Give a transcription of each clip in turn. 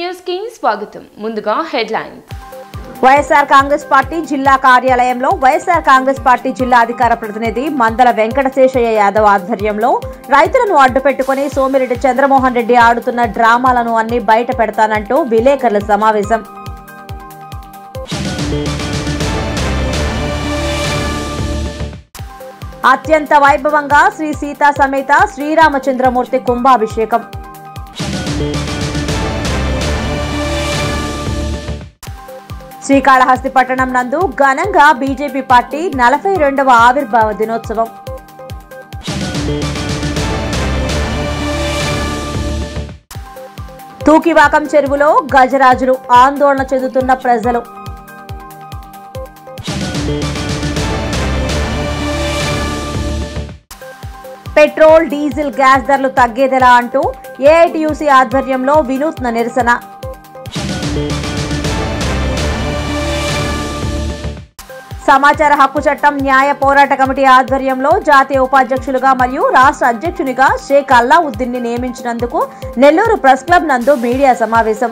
News కి స్వాగతం ముందుగా హెడ్లైన్స్ వైఎస్ఆర్ కాంగ్రెస్ పార్టీ జిల్లా కార్యాలయంలో వైఎస్ఆర్ కాంగ్రెస్ పార్టీ జిల్లా అధికార ప్రతినిధి మందల వెంకటశేషయ్య యాదవ్ ఆధ్వర్యంలో రైతులను అడ్డుపెట్టుకుని సోమిరెడ్డి చంద్రమోహన్ రెడ్డి ఆడుతున్న డ్రామాలను అన్ని బయట పెడతానంటూ విలేకరుల సమావేశం అత్యంత వైభవంగా శ్రీ సీతా సమేత శ్రీరామచంద్రమూర్తి కుంభాభిషేకం శ్రీకాళహస్తి పట్టణం నందు ఘనంగా బీజేపీ పార్టీ నలభై రెండవ ఆవిర్భావ దినోత్సవం తూకివాకం చెరువులో గజరాజులు ఆందోళన చెందుతున్న ప్రజలు పెట్రోల్ డీజిల్ గ్యాస్ ధరలు తగ్గేదెలా అంటూ ఏఐటియుసి ఆధ్వర్యంలో వినూత్న నిరసన సమాచార హక్కు చట్టం న్యాయ పోరాట కమిటీ ఆధ్వర్యంలో జాతీయ ఉపాధ్యక్షులుగా మరియు రాష్ట్ర అధ్యక్షునిగా షేక్ అల్లావుద్దీన్ ని నియమించినందుకు నెల్లూరు ప్రెస్ క్లబ్ నందు మీడియా సమావేశం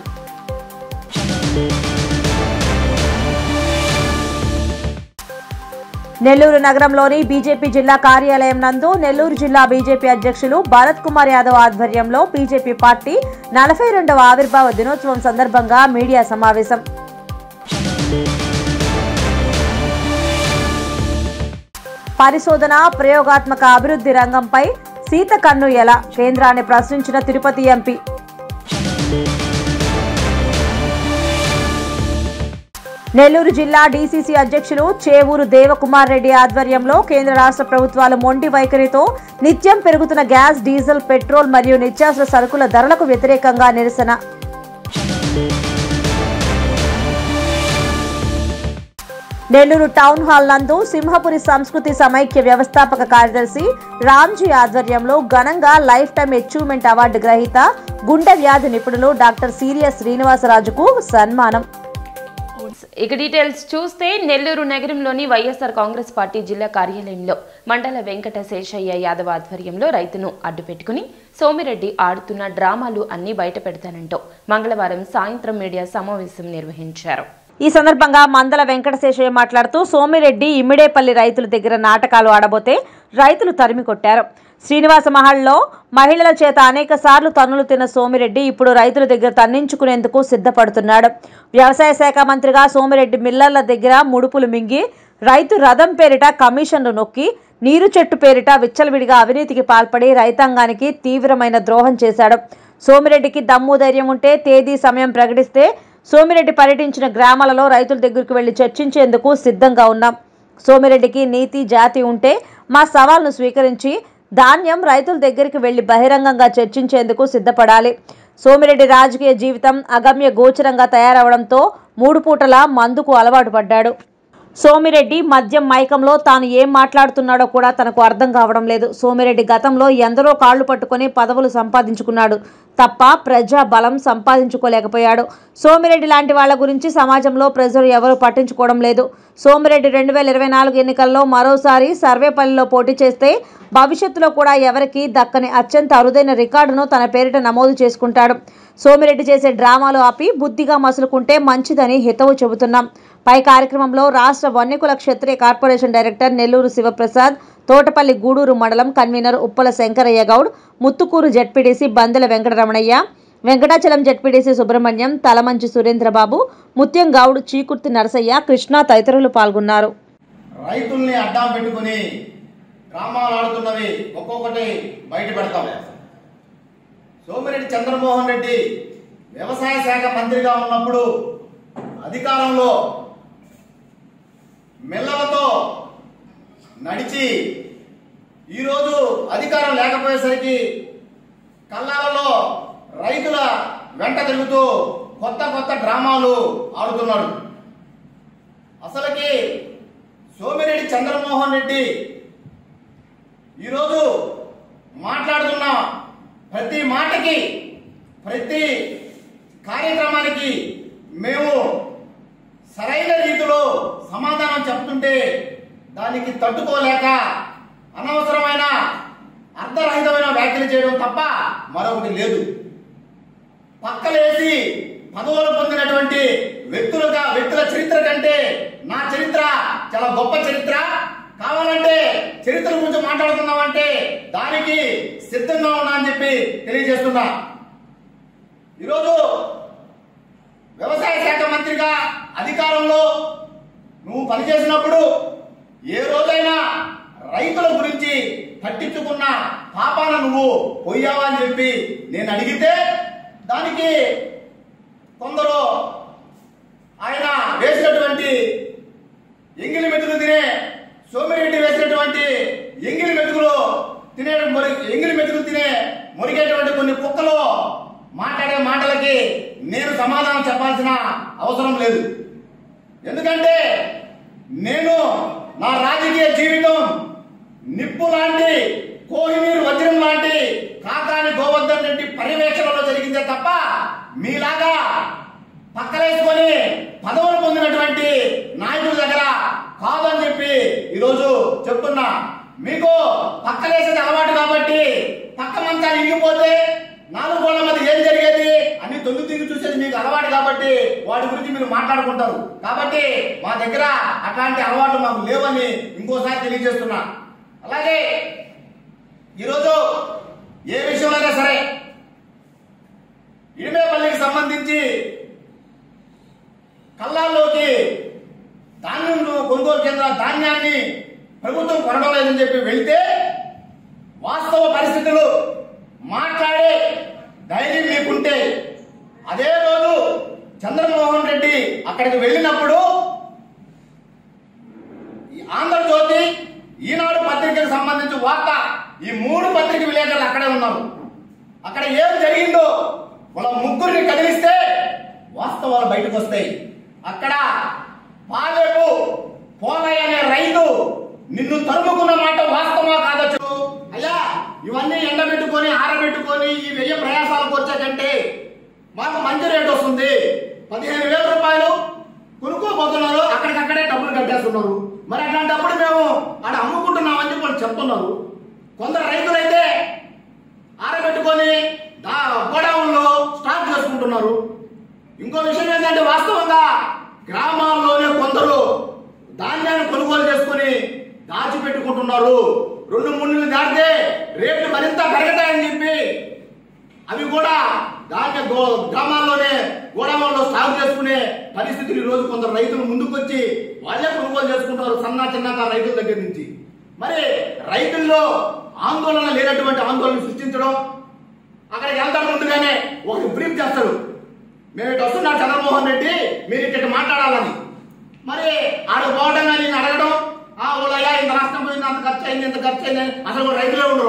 నెల్లూరు నగరంలోని బీజేపీ జిల్లా కార్యాలయం నందు నెల్లూరు జిల్లా బీజేపీ అధ్యక్షులు భరత్ కుమార్ యాదవ్ ఆధ్వర్యంలో బీజేపీ పార్టీ నలభై రెండవ ఆవిర్భావ దినోత్సవం సందర్భంగా మీడియా సమావేశం పరిశోధన ప్రయోగాత్మక అభివృద్ధి రంగంపై సీత కన్ను ఎలా కేంద్రాన్ని ప్రశ్నించిన తిరుపతి ఎంపీ నెల్లూరు జిల్లా డీసీసీ అధ్యక్షులు చేవూరు దేవకుమార్ రెడ్డి ఆధ్వర్యంలో కేంద్ర రాష్ట్ర ప్రభుత్వాల మొండి వైఖరితో నిత్యం పెరుగుతున్న గ్యాస్ డీజిల్ పెట్రోల్ మరియు నిత్యావసర సరుకుల ధరలకు వ్యతిరేకంగా నిరసన నెల్లూరు టౌన్ హాల్ నందు సింహపురి సంస్కృతి సమైక్య వ్యవస్థాపక కార్యదర్శి రామ్జీ ఆధ్వర్యంలో ఘనంగా లైఫ్ టైం అచీవ్మెంట్ అవార్డు గ్రహీత గుండె వ్యాధి నిపుణులు డాక్టర్ సీరియస్ శ్రీనివాసరాజుకు సన్మానం ఇక డీటెయిల్స్ చూస్తే నెల్లూరు నగరంలోని వైఎస్ఆర్ కాంగ్రెస్ పార్టీ జిల్లా కార్యాలయంలో మండల వెంకట శేషయ్య యాదవ్ ఆధ్వర్యంలో రైతును అడ్డుపెట్టుకుని సోమిరెడ్డి ఆడుతున్న డ్రామాలు అన్ని బయట పెడతానంటూ మంగళవారం సాయంత్రం మీడియా సమావేశం నిర్వహించారు ఈ సందర్భంగా మందల వెంకటశేషయ్య మాట్లాడుతూ సోమిరెడ్డి ఇమ్మిడేపల్లి రైతుల దగ్గర నాటకాలు ఆడబోతే రైతులు తరిమి కొట్టారు శ్రీనివాస మహల్లో మహిళల చేత అనేక సార్లు తన్నులు తిన్న సోమిరెడ్డి ఇప్పుడు రైతుల దగ్గర తన్నించుకునేందుకు సిద్ధపడుతున్నాడు వ్యవసాయ శాఖ మంత్రిగా సోమిరెడ్డి మిల్లర్ల దగ్గర ముడుపులు మింగి రైతు రథం పేరిట కమిషన్లు నొక్కి నీరు చెట్టు పేరిట విచ్చలవిడిగా అవినీతికి పాల్పడి రైతాంగానికి తీవ్రమైన ద్రోహం చేశాడు సోమిరెడ్డికి దమ్ము ధైర్యం ఉంటే తేదీ సమయం ప్రకటిస్తే సోమిరెడ్డి పర్యటించిన గ్రామాలలో రైతుల దగ్గరకు వెళ్లి చర్చించేందుకు సిద్ధంగా ఉన్నాం సోమిరెడ్డికి నీతి జాతి ఉంటే మా సవాల్ను స్వీకరించి ధాన్యం రైతుల దగ్గరికి వెళ్లి బహిరంగంగా చర్చించేందుకు సిద్ధపడాలి సోమిరెడ్డి రాజకీయ జీవితం అగమ్య గోచరంగా తయారవడంతో మూడు పూటల మందుకు అలవాటు పడ్డాడు సోమిరెడ్డి మద్యం మైకంలో తాను ఏం మాట్లాడుతున్నాడో కూడా తనకు అర్థం కావడం లేదు సోమిరెడ్డి గతంలో ఎందరో కాళ్లు పట్టుకొని పదవులు సంపాదించుకున్నాడు తప్ప ప్రజా బలం సంపాదించుకోలేకపోయాడు సోమిరెడ్డి లాంటి వాళ్ళ గురించి సమాజంలో ప్రజలు ఎవరు పట్టించుకోవడం లేదు సోమిరెడ్డి రెండు వేల ఇరవై నాలుగు ఎన్నికల్లో మరోసారి సర్వేపల్లిలో పోటీ చేస్తే భవిష్యత్తులో కూడా ఎవరికి దక్కని అత్యంత అరుదైన రికార్డును తన పేరిట నమోదు చేసుకుంటాడు సోమిరెడ్డి చేసే డ్రామాలు ఆపి బుద్ధిగా మసులుకుంటే మంచిదని హితవు చెబుతున్నాం పై కార్యక్రమంలో రాష్ట్ర వన్యకుల క్షత్రియ కార్పొరేషన్ డైరెక్టర్ నెల్లూరు శివప్రసాద్ తోటపల్లి గూడూరు మండలం convener Uppala Sankaraiah Goud Muthukur ZPTC Bandela Venkataramanaiah Venkatachalam ZPTC Subrahmanyam Talamanchi Surendrababu Muthyam Goud చీకుర్తి Narasayya Krishna తదితరులు పాల్గొన్నారు రైతుల్ని అడ్డం పెట్టుకుని డ్రామాలు ఆడుతున్నవి ఒక్కొక్కటి బయట పెడతాం సోమిరెడ్డి చంద్రమోహన్ రెడ్డి వ్యవసాయ శాఖ మంత్రిగా ఉన్నప్పుడు అధికారంలో మిల్లలతో నడిచి ఈరోజు అధికారం లేకపోయేసరికి కళ్ళాలలో రైతుల వెంట తిరుగుతూ కొత్త కొత్త డ్రామాలు ఆడుతున్నాడు అసలుకి సోమిరెడ్డి చంద్రమోహన్ రెడ్డి ఈరోజు మాట్లాడుతున్న ప్రతి మాటకి ప్రతి కార్యక్రమానికి మేము సరైన రీతిలో సమాధానం చెప్తుంటే దానికి తట్టుకోలేక అనవసరమైన అర్ధరహితమైన వ్యాఖ్యలు చేయడం తప్ప మరొకటి లేదు పక్కలేసి పదవులు పొందినటువంటి వ్యక్తులుగా వ్యక్తుల చరిత్ర కంటే నా చరిత్ర చాలా గొప్ప చరిత్ర కావాలంటే చరిత్ర గురించి మాట్లాడుతున్నామంటే దానికి సిద్ధంగా ఉన్నా అని చెప్పి తెలియజేస్తున్నా ఈరోజు వ్యవసాయ శాఖ మంత్రిగా అధికారంలో నువ్వు పనిచేసినప్పుడు ఏ రోజైనా రైతుల గురించి పట్టించుకున్న పాపాన నువ్వు పోయావా అని చెప్పి నేను అడిగితే దానికి కొందరు ఆయన వేసినటువంటి ఎంగిలి మెతుకులు తినే సోమిరెడ్డి వేసినటువంటి ఎంగిలి మెతుకులు తినే మొరి ఎంగిలి మెతుకులు తినే మురిగేటువంటి కొన్ని కుక్కలు మాట్లాడే మాటలకి నేను సమాధానం చెప్పాల్సిన అవసరం లేదు ఎందుకంటే నేను నా రాజకీయ జీవితం నిప్పు లాంటి కోహినీరు వజ్రం లాంటి కాకాని గోవర్ధన్ రెడ్డి పర్యవేక్షణలో జరిగిందే తప్ప మీలాగా పక్కలేసుకొని పదవులు పొందినటువంటి నాయకుల దగ్గర కాదని చెప్పి ఈరోజు చెప్తున్నా మీకు పక్కలేసేది అలవాటు కాబట్టి పక్క మంచాలు ఇంగిపోతే నాలుగు గోళ్ల మధ్య ఏం జరిగేది అన్ని తొంగి తిరిగి చూసేది మీకు అలవాటు కాబట్టి వాటి గురించి మీరు మాట్లాడుకుంటారు కాబట్టి మా దగ్గర అట్లాంటి అలవాటు మాకు లేవని ఇంకోసారి తెలియజేస్తున్నా అలాగే ఈరోజు ఏ విషయంలో సరే ఇడిమేపల్లికి సంబంధించి కళ్ళాల్లోకి ధాన్యం కొనుగోలు కేంద్ర ధాన్యాన్ని ప్రభుత్వం కొనగలేదని చెప్పి వెళ్తే వాస్తవ పరిస్థితులు మాట్లాడే ధైర్యం మీకుంటే అదే రోజు చంద్రమోహన్ రెడ్డి అక్కడికి వెళ్ళినప్పుడు ఈ ఆంధ్రజ్యోతి ఈనాడు పత్రికకు సంబంధించి వార్త ఈ మూడు పత్రిక విలేకరులు అక్కడే ఉన్నారు అక్కడ ఏం జరిగిందో వాళ్ళ ముగ్గురిని కదిలిస్తే వాస్తవాలు బయటకు వస్తాయి అక్కడ పాలేపు పోలయ్య అనే రైతు నిన్ను తరుముకున్న మాట వాస్తవా కాదచ్చు అయ్యా ఇవన్నీ ఎండబెట్టుకొని ఆరబెట్టుకొని ఈ వెయ్యి ప్రయాసాలకు వచ్చే కంటే మాకు మంచి రేట్ వస్తుంది పదిహేను వేల రూపాయలు కొనుక్కోబోతున్నారు అక్కడికక్కడే డబ్బులు కట్టేస్తున్నారు మరి అట్లాంటప్పుడు మేము ఆడ అమ్ముకుంటున్నామని చెప్పి వాళ్ళు చెప్తున్నారు కొందరు రైతులైతే ఆరబెట్టుకొని దా గోడౌన్లో స్టాక్ చేసుకుంటున్నారు ఇంకో విషయం ఏంటంటే వాస్తవంగా గ్రామాల్లోనే కొందరు ధాన్యాన్ని కొనుగోలు చేసుకుని దాచిపెట్టుకుంటున్నారు రెండు మూడు నెలలు దాటితే రేట్లు మరింత పెరుగుతాయని చెప్పి అవి కూడా ధాన్య గో- గ్రామాల్లోనే గోడౌన్లో స్టాక్ చేసుకునే పరిస్థితులు ఈ రోజు కొందరు రైతులు ముందుకొచ్చి వాళ్ళే కొనుగోలు చేసుకుంటారు సన్న చిన్నకారు రైతుల దగ్గర నుంచి మరి రైతుల్లో ఆందోళన లేనటువంటి ఆందోళన సృష్టించడం అక్కడికి వెళ్తారు ముందుగానే ఒక బ్రీఫ్ చేస్తారు మేము ఇటు వస్తున్నాం చంద్రమోహన్ రెడ్డి మీరు ఇటు మాట్లాడాలని మరి ఆడ పోవడం కానీ నేను అడగడం ఆ ఓలయ్యా ఇంత నష్టం పోయింది అంత ఖర్చు అయింది ఇంత ఖర్చు అయింది అని అసలు కూడా రైతులే ఉండరు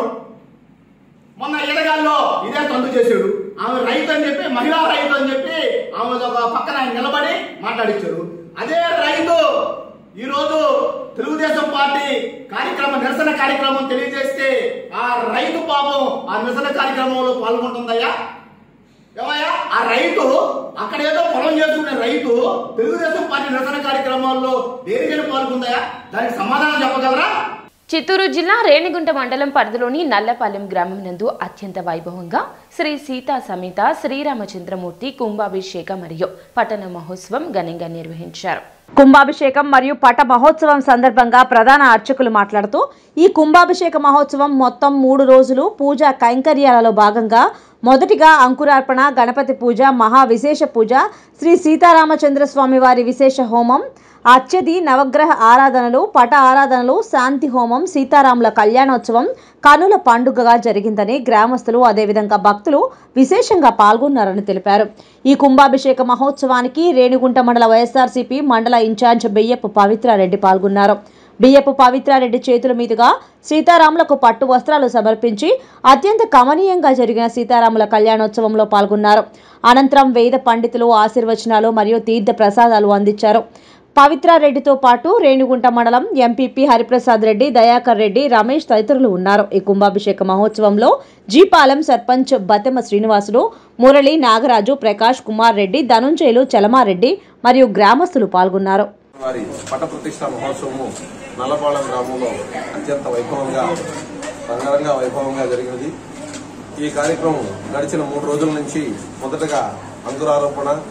మొన్న ఈడగాల్లో ఇదే తందు చేశాడు ఆమె రైతు అని చెప్పి మహిళా రైతు అని చెప్పి ఆమె ఒక పక్కన ఆయన నిలబడి మాట్లాడించారు అదే రైతు ఈ రోజు తెలుగుదేశం పార్టీ కార్యక్రమం నిరసన కార్యక్రమం తెలియజేస్తే ఆ రైతు పాపం ఆ నిరసన కార్యక్రమంలో పాల్గొంటుందయ్యా ఏమయ్యా ఆ రైతు అక్కడ ఏదో పొలం చేసుకునే రైతు తెలుగుదేశం పార్టీ నిరసన కార్యక్రమాల్లో దేనికైనా పాల్గొందయా దానికి సమాధానం చెప్పగలరా చిత్తూరు జిల్లా రేణిగుంట మండలం పరిధిలోని నల్లపాలెం గ్రామం నందు అత్యంత వైభవంగా శ్రీ సీతా సమేత శ్రీరామచంద్రమూర్తి కుంభాభిషేక మరియు పట్టణ మహోత్సవం ఘనంగా నిర్వహించారు కుంభాభిషేకం మరియు పట మహోత్సవం సందర్భంగా ప్రధాన అర్చకులు మాట్లాడుతూ ఈ కుంభాభిషేక మహోత్సవం మొత్తం మూడు రోజులు పూజా కైంకర్యాలలో భాగంగా మొదటిగా అంకురార్పణ గణపతి పూజ మహా విశేష పూజ శ్రీ సీతారామచంద్ర స్వామి వారి విశేష హోమం అత్యది నవగ్రహ ఆరాధనలు పట ఆరాధనలు శాంతి హోమం సీతారాముల కళ్యాణోత్సవం కనుల పండుగగా జరిగిందని గ్రామస్తులు అదేవిధంగా భక్తులు విశేషంగా పాల్గొన్నారని తెలిపారు ఈ కుంభాభిషేక మహోత్సవానికి రేణిగుంట మండల వైఎస్ఆర్సీపీ మండల ఇన్ఛార్జ్ బెయ్యపు పవిత్రారెడ్డి పాల్గొన్నారు బియ్యపు పవిత్రారెడ్డి చేతుల మీదుగా సీతారాములకు పట్టు వస్త్రాలు సమర్పించి అత్యంత కమనీయంగా జరిగిన సీతారాముల కళ్యాణోత్సవంలో పాల్గొన్నారు అనంతరం వేద పండితులు ఆశీర్వచనాలు మరియు తీర్థ ప్రసాదాలు అందించారు పవిత్రారెడ్డితో పాటు రేణిగుంట మండలం ఎంపీపీ హరిప్రసాద్ రెడ్డి దయాకర్ రెడ్డి రమేష్ తదితరులు ఉన్నారు ఈ కుంభాభిషేక మహోత్సవంలో జీపాలెం సర్పంచ్ బతెమ శ్రీనివాసులు మురళి నాగరాజు ప్రకాష్ కుమార్ రెడ్డి ధనుంజయులు చలమారెడ్డి మరియు గ్రామస్తులు పాల్గొన్నారు వారి పట ప్రతిష్ట మహోత్సవము నల్లపాలెం గ్రామంలో అత్యంత వైభవంగా రంగరంగ వైభవంగా జరిగినది ఈ కార్యక్రమం గడిచిన మూడు రోజుల నుంచి మొదటగా అంకురారోపణ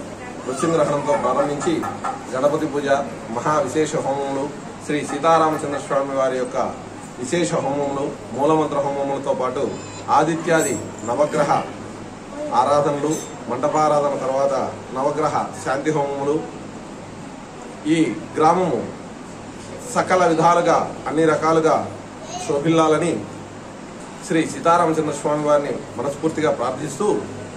వృశ్చిగ్రహణంతో ప్రారంభించి గణపతి పూజ మహా విశేష హోమములు శ్రీ సీతారామచంద్ర స్వామి వారి యొక్క విశేష హోమములు మూలమంత్ర హోమములతో పాటు ఆదిత్యాది నవగ్రహ ఆరాధనలు మంటపారాధన తర్వాత నవగ్రహ శాంతి హోమములు ఈ గ్రామము సకల విధాలుగా అన్ని రకాలుగా శోభిల్లాలని శ్రీ సీతారామచంద్ర స్వామి వారిని మనస్ఫూర్తిగా ప్రార్థిస్తూ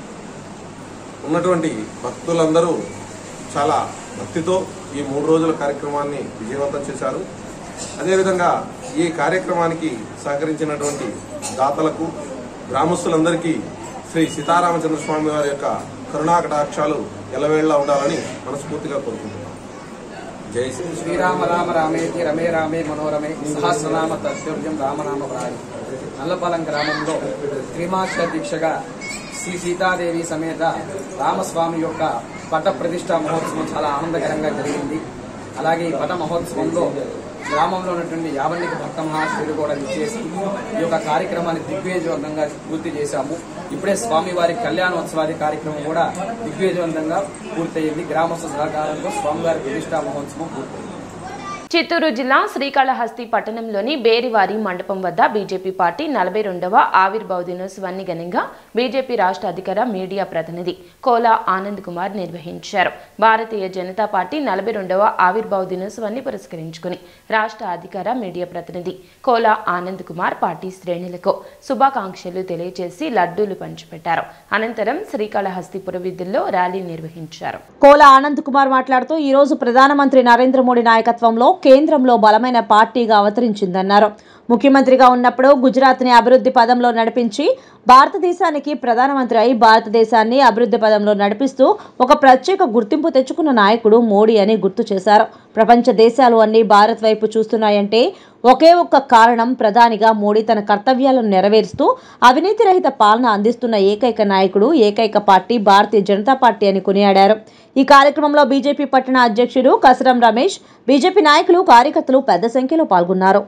ఉన్నటువంటి భక్తులందరూ చాలా భక్తితో ఈ మూడు రోజుల కార్యక్రమాన్ని విజయవంతం చేశారు అదేవిధంగా ఈ కార్యక్రమానికి సహకరించినటువంటి దాతలకు గ్రామస్తులందరికీ శ్రీ సీతారామచంద్ర స్వామి వారి యొక్క కరుణాకటాక్షాలు ఎలవేళ్లా ఉండాలని మనస్ఫూర్తిగా కోరుకుంటున్నాం జై శ్రీ శ్రీరామ రామ రామేతి రమే రామే మనోరమే సహస్రనామ తత్తుల్యం రామనామ ప్రాణి నల్లపాలెం గ్రామంలో త్రిమాక్ష దీక్షగా శ్రీ సీతాదేవి సమేత రామస్వామి యొక్క పట ప్రతిష్ట మహోత్సవం చాలా ఆనందకరంగా జరిగింది అలాగే ఈ పట మహోత్సవంలో గ్రామంలో ఉన్నటువంటి యావన్నిక భక్త మహాశివుడు కూడా విచ్చేసి ఈ యొక్క కార్యక్రమాన్ని దిగ్విజయవంతంగా పూర్తి చేశాము ఇప్పుడే స్వామివారి కళ్యాణోత్సవాది కార్యక్రమం కూడా దిగ్విజయవంతంగా పూర్తయింది గ్రామస్థ సహకారంతో స్వామివారి ప్రతిష్టా మహోత్సవం పూర్తయింది చిత్తూరు జిల్లా శ్రీకాళహస్తి పట్టణంలోని బేరివారి మండపం వద్ద బీజేపీ పార్టీ నలభై రెండవ ఆవిర్భావ దినోత్సవాన్ని ఘనంగా బీజేపీ రాష్ట్ర అధికార మీడియా ప్రతినిధి కోలా ఆనంద్ కుమార్ నిర్వహించారు భారతీయ జనతా పార్టీ నలభై రెండవ ఆవిర్భావ దినోత్సవాన్ని పురస్కరించుకుని రాష్ట్ర అధికార మీడియా ప్రతినిధి కోలా ఆనంద్ కుమార్ పార్టీ శ్రేణులకు శుభాకాంక్షలు తెలియజేసి లడ్డూలు పంచిపెట్టారు అనంతరం శ్రీకాళహస్తి పురవీధుల్లో ర్యాలీ నిర్వహించారు కోల ఆనంద్ కుమార్ మాట్లాడుతూ ఈ రోజు ప్రధానమంత్రి నరేంద్ర మోడీ నాయకత్వంలో కేంద్రంలో బలమైన పార్టీగా అవతరించిందన్నారు ముఖ్యమంత్రిగా ఉన్నప్పుడు గుజరాత్ని అభివృద్ధి పదంలో నడిపించి భారతదేశానికి ప్రధానమంత్రి అయి భారతదేశాన్ని అభివృద్ధి పదంలో నడిపిస్తూ ఒక ప్రత్యేక గుర్తింపు తెచ్చుకున్న నాయకుడు మోడీ అని గుర్తు చేశారు ప్రపంచ దేశాలు అన్ని భారత్ వైపు చూస్తున్నాయంటే ఒకే ఒక్క కారణం ప్రధానిగా మోడీ తన కర్తవ్యాలను నెరవేరుస్తూ అవినీతి రహిత పాలన అందిస్తున్న ఏకైక నాయకుడు ఏకైక పార్టీ భారతీయ జనతా పార్టీ అని కొనియాడారు ఈ కార్యక్రమంలో బీజేపీ పట్టణ అధ్యక్షుడు కసరం రమేష్ బీజేపీ నాయకులు కార్యకర్తలు పెద్ద సంఖ్యలో పాల్గొన్నారు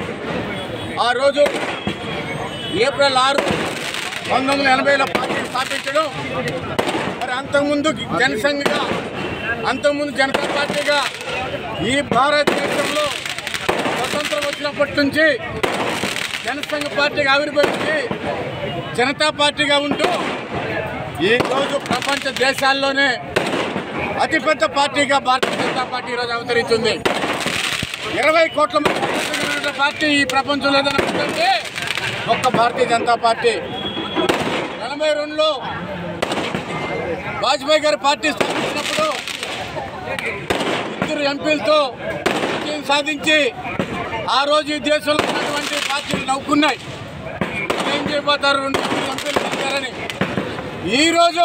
ఆ రోజు ఏప్రిల్ ఆరు పంతొమ్మిది వందల ఎనభైలో పార్టీ స్థాపించడం మరి అంతకుముందు జనసంఘగా అంతకుముందు జనతా పార్టీగా ఈ భారతదేశంలో స్వతంత్రం వచ్చినప్పటి నుంచి జనసంఘ పార్టీగా ఆవిర్భవించి జనతా పార్టీగా ఉంటూ ఈ రోజు ప్రపంచ దేశాల్లోనే అతిపెద్ద పార్టీగా భారతీయ జనతా పార్టీ ఈరోజు అవతరించింది ఇరవై కోట్ల మంది ప్రపంచంలో పార్టీ ఈ ప్రపంచంలో ఏదైనా ఉందంటే ఒక్క భారతీయ జనతా పార్టీ ఎనభై రెండులో వాజ్పేయి గారి పార్టీ స్థాపించినప్పుడు ఇద్దరు ఎంపీలతో విజయం సాధించి ఆ రోజు ఈ దేశంలో ఉన్నటువంటి పార్టీలు నవ్వుకున్నాయి ఏం చేయబోతారు రెండు ఎంపీలు గెలిచారని ఈరోజు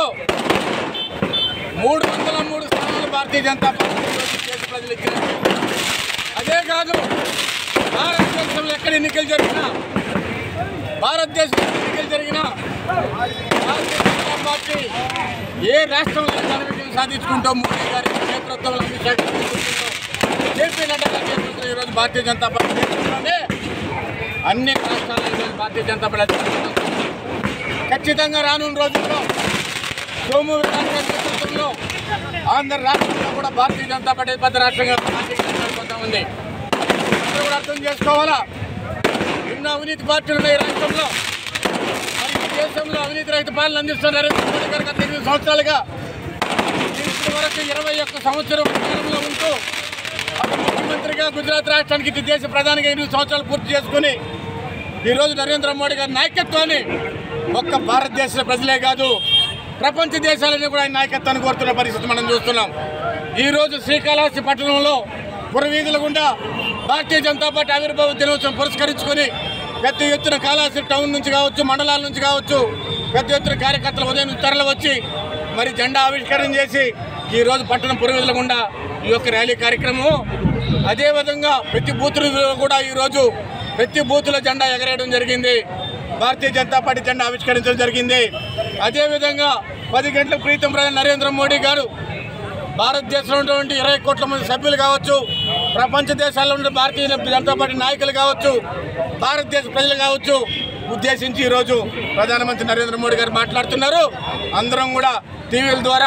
మూడు వందల మూడు స్థానాలు భారతీయ జనతా పార్టీ ఈరోజు దేశ ప్రజలు ఇచ్చినట్టు అదే కాదు భారతదేశంలో ఎక్కడ ఎన్నికలు జరిగినా భారతదేశంలో ఎన్నికలు జరిగినా భారతీయ జనతా పార్టీ ఏ రాష్ట్రంలో ఘన విజయం సాధించుకుంటూ మోడీ గారి నేతృత్వంలో అమిత్ షా గారి నేతృత్వంలో జేపీ నడ్డా గారి నేతృత్వంలో ఈరోజు భారతీయ జనతా పార్టీ నేతృత్వంలోనే అన్ని రాష్ట్రాల్లో ఈరోజు భారతీయ జనతా పార్టీ అధికారంలో ఉంది. ఖచ్చితంగా రానున్న రోజుల్లో సోము వీర్రాజు గారి నేతృత్వంలో ఆంధ్ర రాష్ట్రంలో కూడా భారతీయ జనతా పార్టీ పెద్ద రాష్ట్రంగా పార్టీగా మారిపోతా ఉంది అందరూ కూడా అర్థం చేసుకోవాలా ఎన్నో అవినీతి పార్టీలు ఉన్నాయి ఈ రాష్ట్రంలో మరి ఈ దేశంలో అవినీతి రహిత పాలన అందిస్తున్న నరేంద్ర మోడీ గారు గత ఎనిమిది సంవత్సరాలుగా ఇప్పటి వరకు ఇరవై ఒక్క సంవత్సరం అధికారంలో ఉంటూ ఒక ముఖ్యమంత్రిగా గుజరాత్ రాష్ట్రానికి ఇది దేశ ప్రధానిగా ఎనిమిది సంవత్సరాలు పూర్తి చేసుకుని ఈరోజు నరేంద్ర మోడీ గారి నాయకత్వాన్ని ఒక్క భారతదేశ ప్రజలే కాదు ప్రపంచ దేశాలని కూడా ఆయన నాయకత్వాన్ని కోరుతున్న పరిస్థితి మనం చూస్తున్నాం ఈ రోజు శ్రీకాళహస్తి పట్టణంలో పురవీధుల గుండా భారతీయ జనతా పార్టీ ఆవిర్భావ దినోత్సవం పురస్కరించుకొని పెద్ద ఎత్తున కాళహస్తి టౌన్ నుంచి కావచ్చు మండలాల నుంచి కావచ్చు పెద్ద ఎత్తున కార్యకర్తలు ఉదయం నుంచి తరలి వచ్చి మరి జెండా ఆవిష్కరణ చేసి ఈ రోజు పట్టణం పురవీధుల గుండా ఈ యొక్క ర్యాలీ కార్యక్రమం అదేవిధంగా ప్రతి బూతులో కూడా ఈ రోజు ప్రతి బూత్లో జెండా ఎగరేయడం జరిగింది భారతీయ జనతా పార్టీ జెండా ఆవిష్కరించడం జరిగింది అదేవిధంగా పది గంటల క్రితం ప్రధాని నరేంద్ర మోడీ గారు భారతదేశంలో ఉన్నటువంటి ఇరవై కోట్ల మంది సభ్యులు కావచ్చు ప్రపంచ దేశాల్లో ఉన్న భారతీయ జనతా పార్టీ నాయకులు కావచ్చు భారతదేశ ప్రజలు కావచ్చు ఉద్దేశించి ఈరోజు ప్రధానమంత్రి నరేంద్ర మోడీ గారు మాట్లాడుతున్నారు అందరం కూడా టీవీల ద్వారా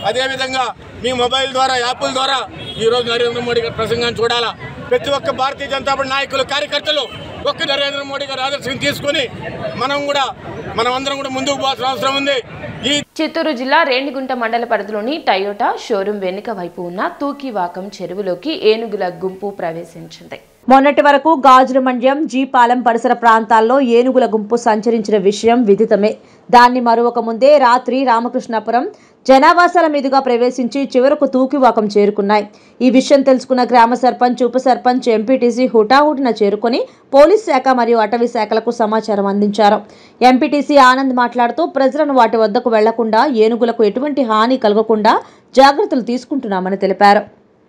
అదేవిధంగా మీ మొబైల్ ద్వారా యాప్ల ద్వారా ఈరోజు నరేంద్ర మోడీ గారి ప్రసంగాన్ని చూడాలా ప్రతి ఒక్క భారతీయ జనతా పార్టీ నాయకులు కార్యకర్తలు ఒక్క నరేంద్ర మోడీ గారి ఆదర్శం తీసుకొని మనం కూడా మనం అందరం కూడా ముందుకు పోవాల్సిన అవసరం ఉంది ఈ చిత్తూరు జిల్లా రేణిగుంట మండల పరిధిలోని టయోటా షోరూం వెనుక వైపు ఉన్న తూకివాకం చెరువులోకి ఏనుగుల గుంపు ప్రవేశించింది మొన్నటి వరకు గాజుల మండ్యం జీపాలెం పరిసర ప్రాంతాల్లో ఏనుగుల గుంపు సంచరించిన విషయం విదితమే దాన్ని మరొక ముందే రాత్రి రామకృష్ణాపురం జనావాసాల మీదుగా ప్రవేశించి చివరకు తూకివాకం చేరుకున్నాయి ఈ విషయం తెలుసుకున్న గ్రామ సర్పంచ్ ఉప సర్పంచ్ ఎంపీటీసీ హుటాహుటిన చేరుకొని పోలీస్ శాఖ మరియు అటవీ శాఖలకు సమాచారం అందించారు ఎంపీటీసీ ఆనంద్ మాట్లాడుతూ ప్రజలను వాటి వద్దకు వెళ్లకుండా ఏనుగులకు ఎటువంటి హాని కలగకుండా జాగ్రత్తలు తీసుకుంటున్నామని తెలిపారు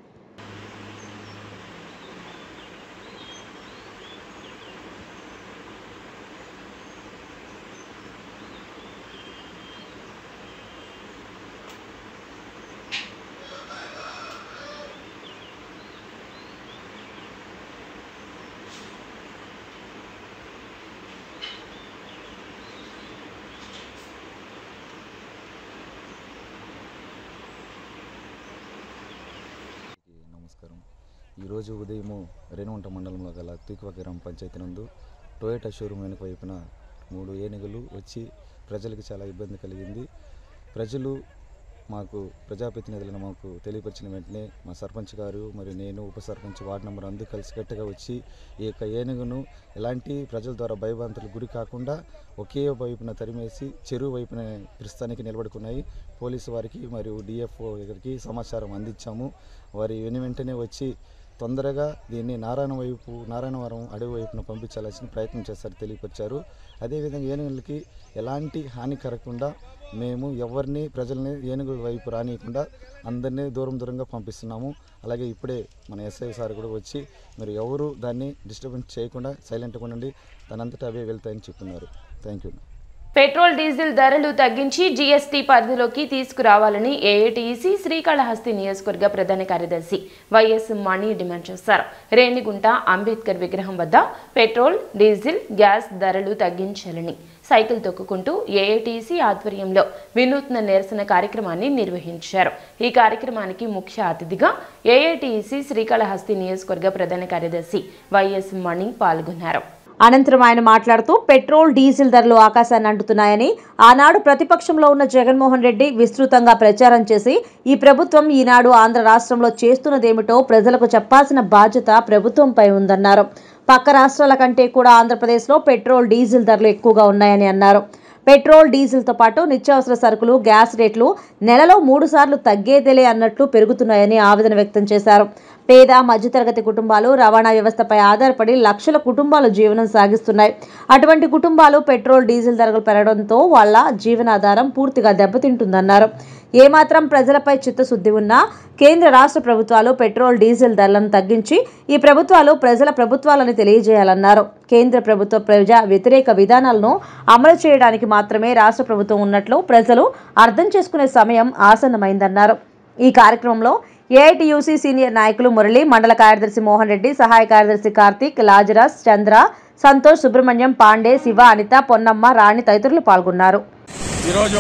అందరికీ నమస్కారం ఈరోజు ఉదయము రేణువంట మండలంలో గల తూకివ గ్రామ పంచాయతీ నందు టొయోటా షోరూమ్ వెనుక వైపున మూడు ఏనుగులు వచ్చి ప్రజలకు చాలా ఇబ్బంది కలిగింది ప్రజలు మాకు ప్రజాప్రతినిధులను మాకు తెలియపరిచిన వెంటనే మా సర్పంచ్ గారు మరియు నేను ఉప సర్పంచ్ వార్డు నెంబర్ అందరూ కలిసికట్టుగా వచ్చి ఈ యొక్క ఏనుగును ఎలాంటి ప్రజల ద్వారా భయభ్రాంతులకు గురి కాకుండా ఒకే వైపున తరిమేసి చెరువు వైపున ప్రస్తుతానికి నిలబడుకున్నాయి పోలీసు వారికి మరియు డిఎఫ్ఓ దగ్గరికి సమాచారం అందించాము వారి వెను వెంటనే వచ్చి తొందరగా దీన్ని నారాయణ వైపు నారాయణవరం అడవి వైపున పంపించాల్సిన ప్రయత్నం చేస్తారు తెలియపరిచారు అదేవిధంగా ఏనుగులకి ఎలాంటి హాని కలగకుండా మేము ఎవరిని ప్రజల్ని ఏనుగుల వైపు రానియకుండా అందరినీ దూరం దూరంగా పంపిస్తున్నాము అలాగే ఇప్పుడే మన ఎస్ఐ సార్ కూడా వచ్చి మీరు ఎవరు దాన్ని డిస్టర్బెన్స్ చేయకుండా సైలెంట్గా ఉండండి దానంతటా అవే వెళ్తాయని చెప్తున్నారు థ్యాంక్ యూ పెట్రోల్ డీజిల్ ధరలు తగ్గించి జీఎస్టీ పరిధిలోకి తీసుకురావాలని ఏఐటీసీ శ్రీకాళహస్తి నియోజకవర్గ ప్రధాన కార్యదర్శి వైఎస్ మణి డిమాండ్ చేశారు రేణిగుంట అంబేద్కర్ విగ్రహం వద్ద పెట్రోల్ డీజిల్ గ్యాస్ ధరలు తగ్గించాలని సైకిల్ తొక్కుకుంటూ ఏఐటీసీ ఆధ్వర్యంలో వినూత్న నిరసన కార్యక్రమాన్ని నిర్వహించారు ఈ కార్యక్రమానికి ముఖ్య అతిథిగా ఏఐటీసీ శ్రీకాళహస్తి నియోజకవర్గ ప్రధాన కార్యదర్శి వైఎస్ మణి పాల్గొన్నారు అనంతరం ఆయన మాట్లాడుతూ పెట్రోల్ డీజిల్ ధరలు ఆకాశాన్ని అంటున్నాయని ఆనాడు ప్రతిపక్షంలో ఉన్న జగన్మోహన్ రెడ్డి విస్తృతంగా ప్రచారం చేసి ఈ ప్రభుత్వం ఈనాడు ఆంధ్ర రాష్ట్రంలో చేస్తున్నదేమిటో ప్రజలకు చెప్పాల్సిన బాధ్యత ప్రభుత్వంపై ఉందన్నారు పక్క రాష్ట్రాల కంటే కూడా ఆంధ్రప్రదేశ్లో పెట్రోల్ డీజిల్ ధరలు ఎక్కువగా ఉన్నాయని అన్నారు పెట్రోల్ డీజిల్తో పాటు నిత్యావసర సరుకులు గ్యాస్ రేట్లు నెలలో మూడు సార్లు తగ్గేదేలే అన్నట్లు పెరుగుతున్నాయని ఆవేదన వ్యక్తం చేశారు పేద మధ్యతరగతి కుటుంబాలు రవాణా వ్యవస్థపై ఆధారపడి లక్షల కుటుంబాలు జీవనం సాగిస్తున్నాయి అటువంటి కుటుంబాలు పెట్రోల్ డీజిల్ ధరలు పెరగడంతో వాళ్ళ జీవనాధారం పూర్తిగా దెబ్బతింటుందన్నారు ఏమాత్రం ప్రజలపై చిత్తశుద్ధి ఉన్నా కేంద్ర రాష్ట్ర ప్రభుత్వాలు పెట్రోల్ డీజిల్ ధరలను తగ్గించి ఈ ప్రభుత్వాలు ప్రజల ప్రభుత్వాలని తెలియజేయాలన్నారు కేంద్ర ప్రభుత్వ ప్రజా వ్యతిరేక విధానాలను అమలు చేయడానికి మాత్రమే రాష్ట్ర ప్రభుత్వం ఉన్నట్లు ప్రజలు అర్థం చేసుకునే సమయం ఆసన్నమైందన్నారు ఈ కార్యక్రమంలో ఏఐటియుసి సీనియర్ నాయకులు మురళి మండల కార్యదర్శి మోహన్ రెడ్డి సహాయ కార్యదర్శి కార్తీక్ లాజరస్ చంద్ర సంతోష్ సుబ్రహ్మణ్యం పాండే శివ అనిత పొన్నమ్మ రాణి తదితరులు పాల్గొన్నారు ఈరోజు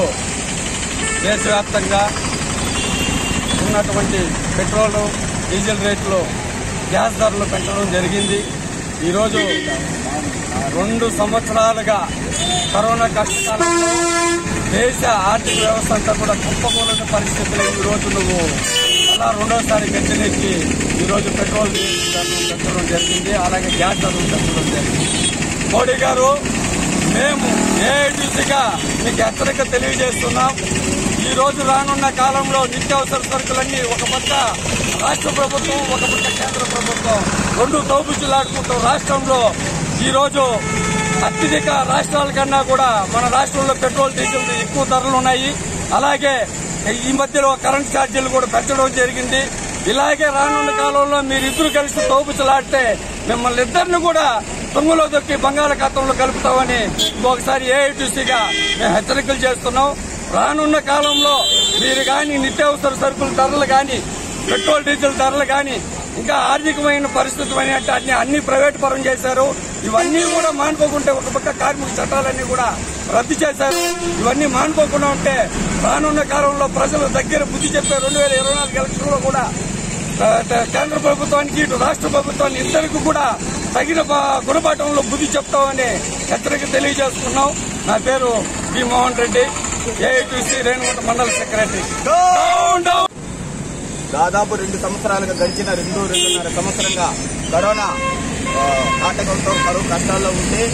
దేశవ్యాప్తంగా ఉన్నటువంటి పెట్రోల్ డీజిల్ రేట్లు గ్యాస్ ధరలు పెంచడం జరిగింది ఈరోజు రెండు సంవత్సరాలుగా కరోనా కష్టకాలంలో దేశ ఆర్థిక వ్యవస్థ అంతా కూడా కుప్పకూలిన పరిస్థితులు ఈ రోజు నువ్వు అలా రెండోసారి గెంటెనెక్కి ఈరోజు పెట్రోల్ డీజిల్ ధరలు పెంచడం జరిగింది అలాగే గ్యాస్ ధరలు పెంచడం జరిగింది మోడీ గారు మేము ఏఐటీసీగా మీకు హెచ్చరిక తెలియజేస్తున్నాం ఈ రోజు రానున్న కాలంలో నిత్యావసర సరుకులన్నీ ఒక పక్క రాష్ట్ర ప్రభుత్వం ఒక పక్క కేంద్ర ప్రభుత్వం రెండు తోబుచ్చులాడుకుంటూ రాష్ట్రంలో ఈ రోజు అత్యధిక రాష్ట్రాల కన్నా కూడా మన రాష్ట్రంలో పెట్రోల్ డీజిల్ ఎక్కువ ధరలు ఉన్నాయి అలాగే ఈ మధ్యలో కరెంట్ ఛార్జీలు కూడా పెంచడం జరిగింది ఇలాగే రానున్న కాలంలో మీరు ఇద్దరు కలిసి తోపుచలాడితే మిమ్మల్ని ఇద్దరిని కూడా తుంగలో దొక్కి బంగాళాఖాతంలో కలుపుతామని ఒకసారి ఏఐటీసీగా మేము హెచ్చరికలు చేస్తున్నాం రానున్న కాలంలో మీరు కానీ నిత్యావసర సరుకుల ధరలు కానీ పెట్రోల్ డీజిల్ ధరలు కానీ ఇంకా ఆర్థికమైన పరిస్థితి అన్ని అన్ని ప్రైవేట్ పరం చేశారు ఇవన్నీ కూడా మానుకోకుంటే ఒక పక్క కార్మిక చట్టాలన్నీ కూడా రద్దు చేశారు ఇవన్నీ మానుకోకుండా ఉంటే రానున్న కాలంలో ప్రజల దగ్గర బుద్ధి చెప్పే రెండు వేల ఇరవై నాలుగు ఎలక్షన్లో కూడా ఆ, ట- కేంద్ర ప్రభుత్వానికి ఇటు రాష్ట్ర ప్రభుత్వానికి ఇద్దరికి కూడా తగిన ప- గుణపాఠంలో బుద్ధి చెప్తామని హెచ్చరిక తెలియజేస్తున్నాం నా పేరు బి మోహన్ రెడ్డి ఏఐటీసీ రేణుగుంట మండల సెక్రటరీ డౌన్ డౌన్ దాదాపు రెండు సంవత్సరాలుగా గడిచిన రెండు రెండున్నర సంవత్సరంగా కరోనా ఆ, కాటకంతో కరువు కష్టాల్లో ఉంటే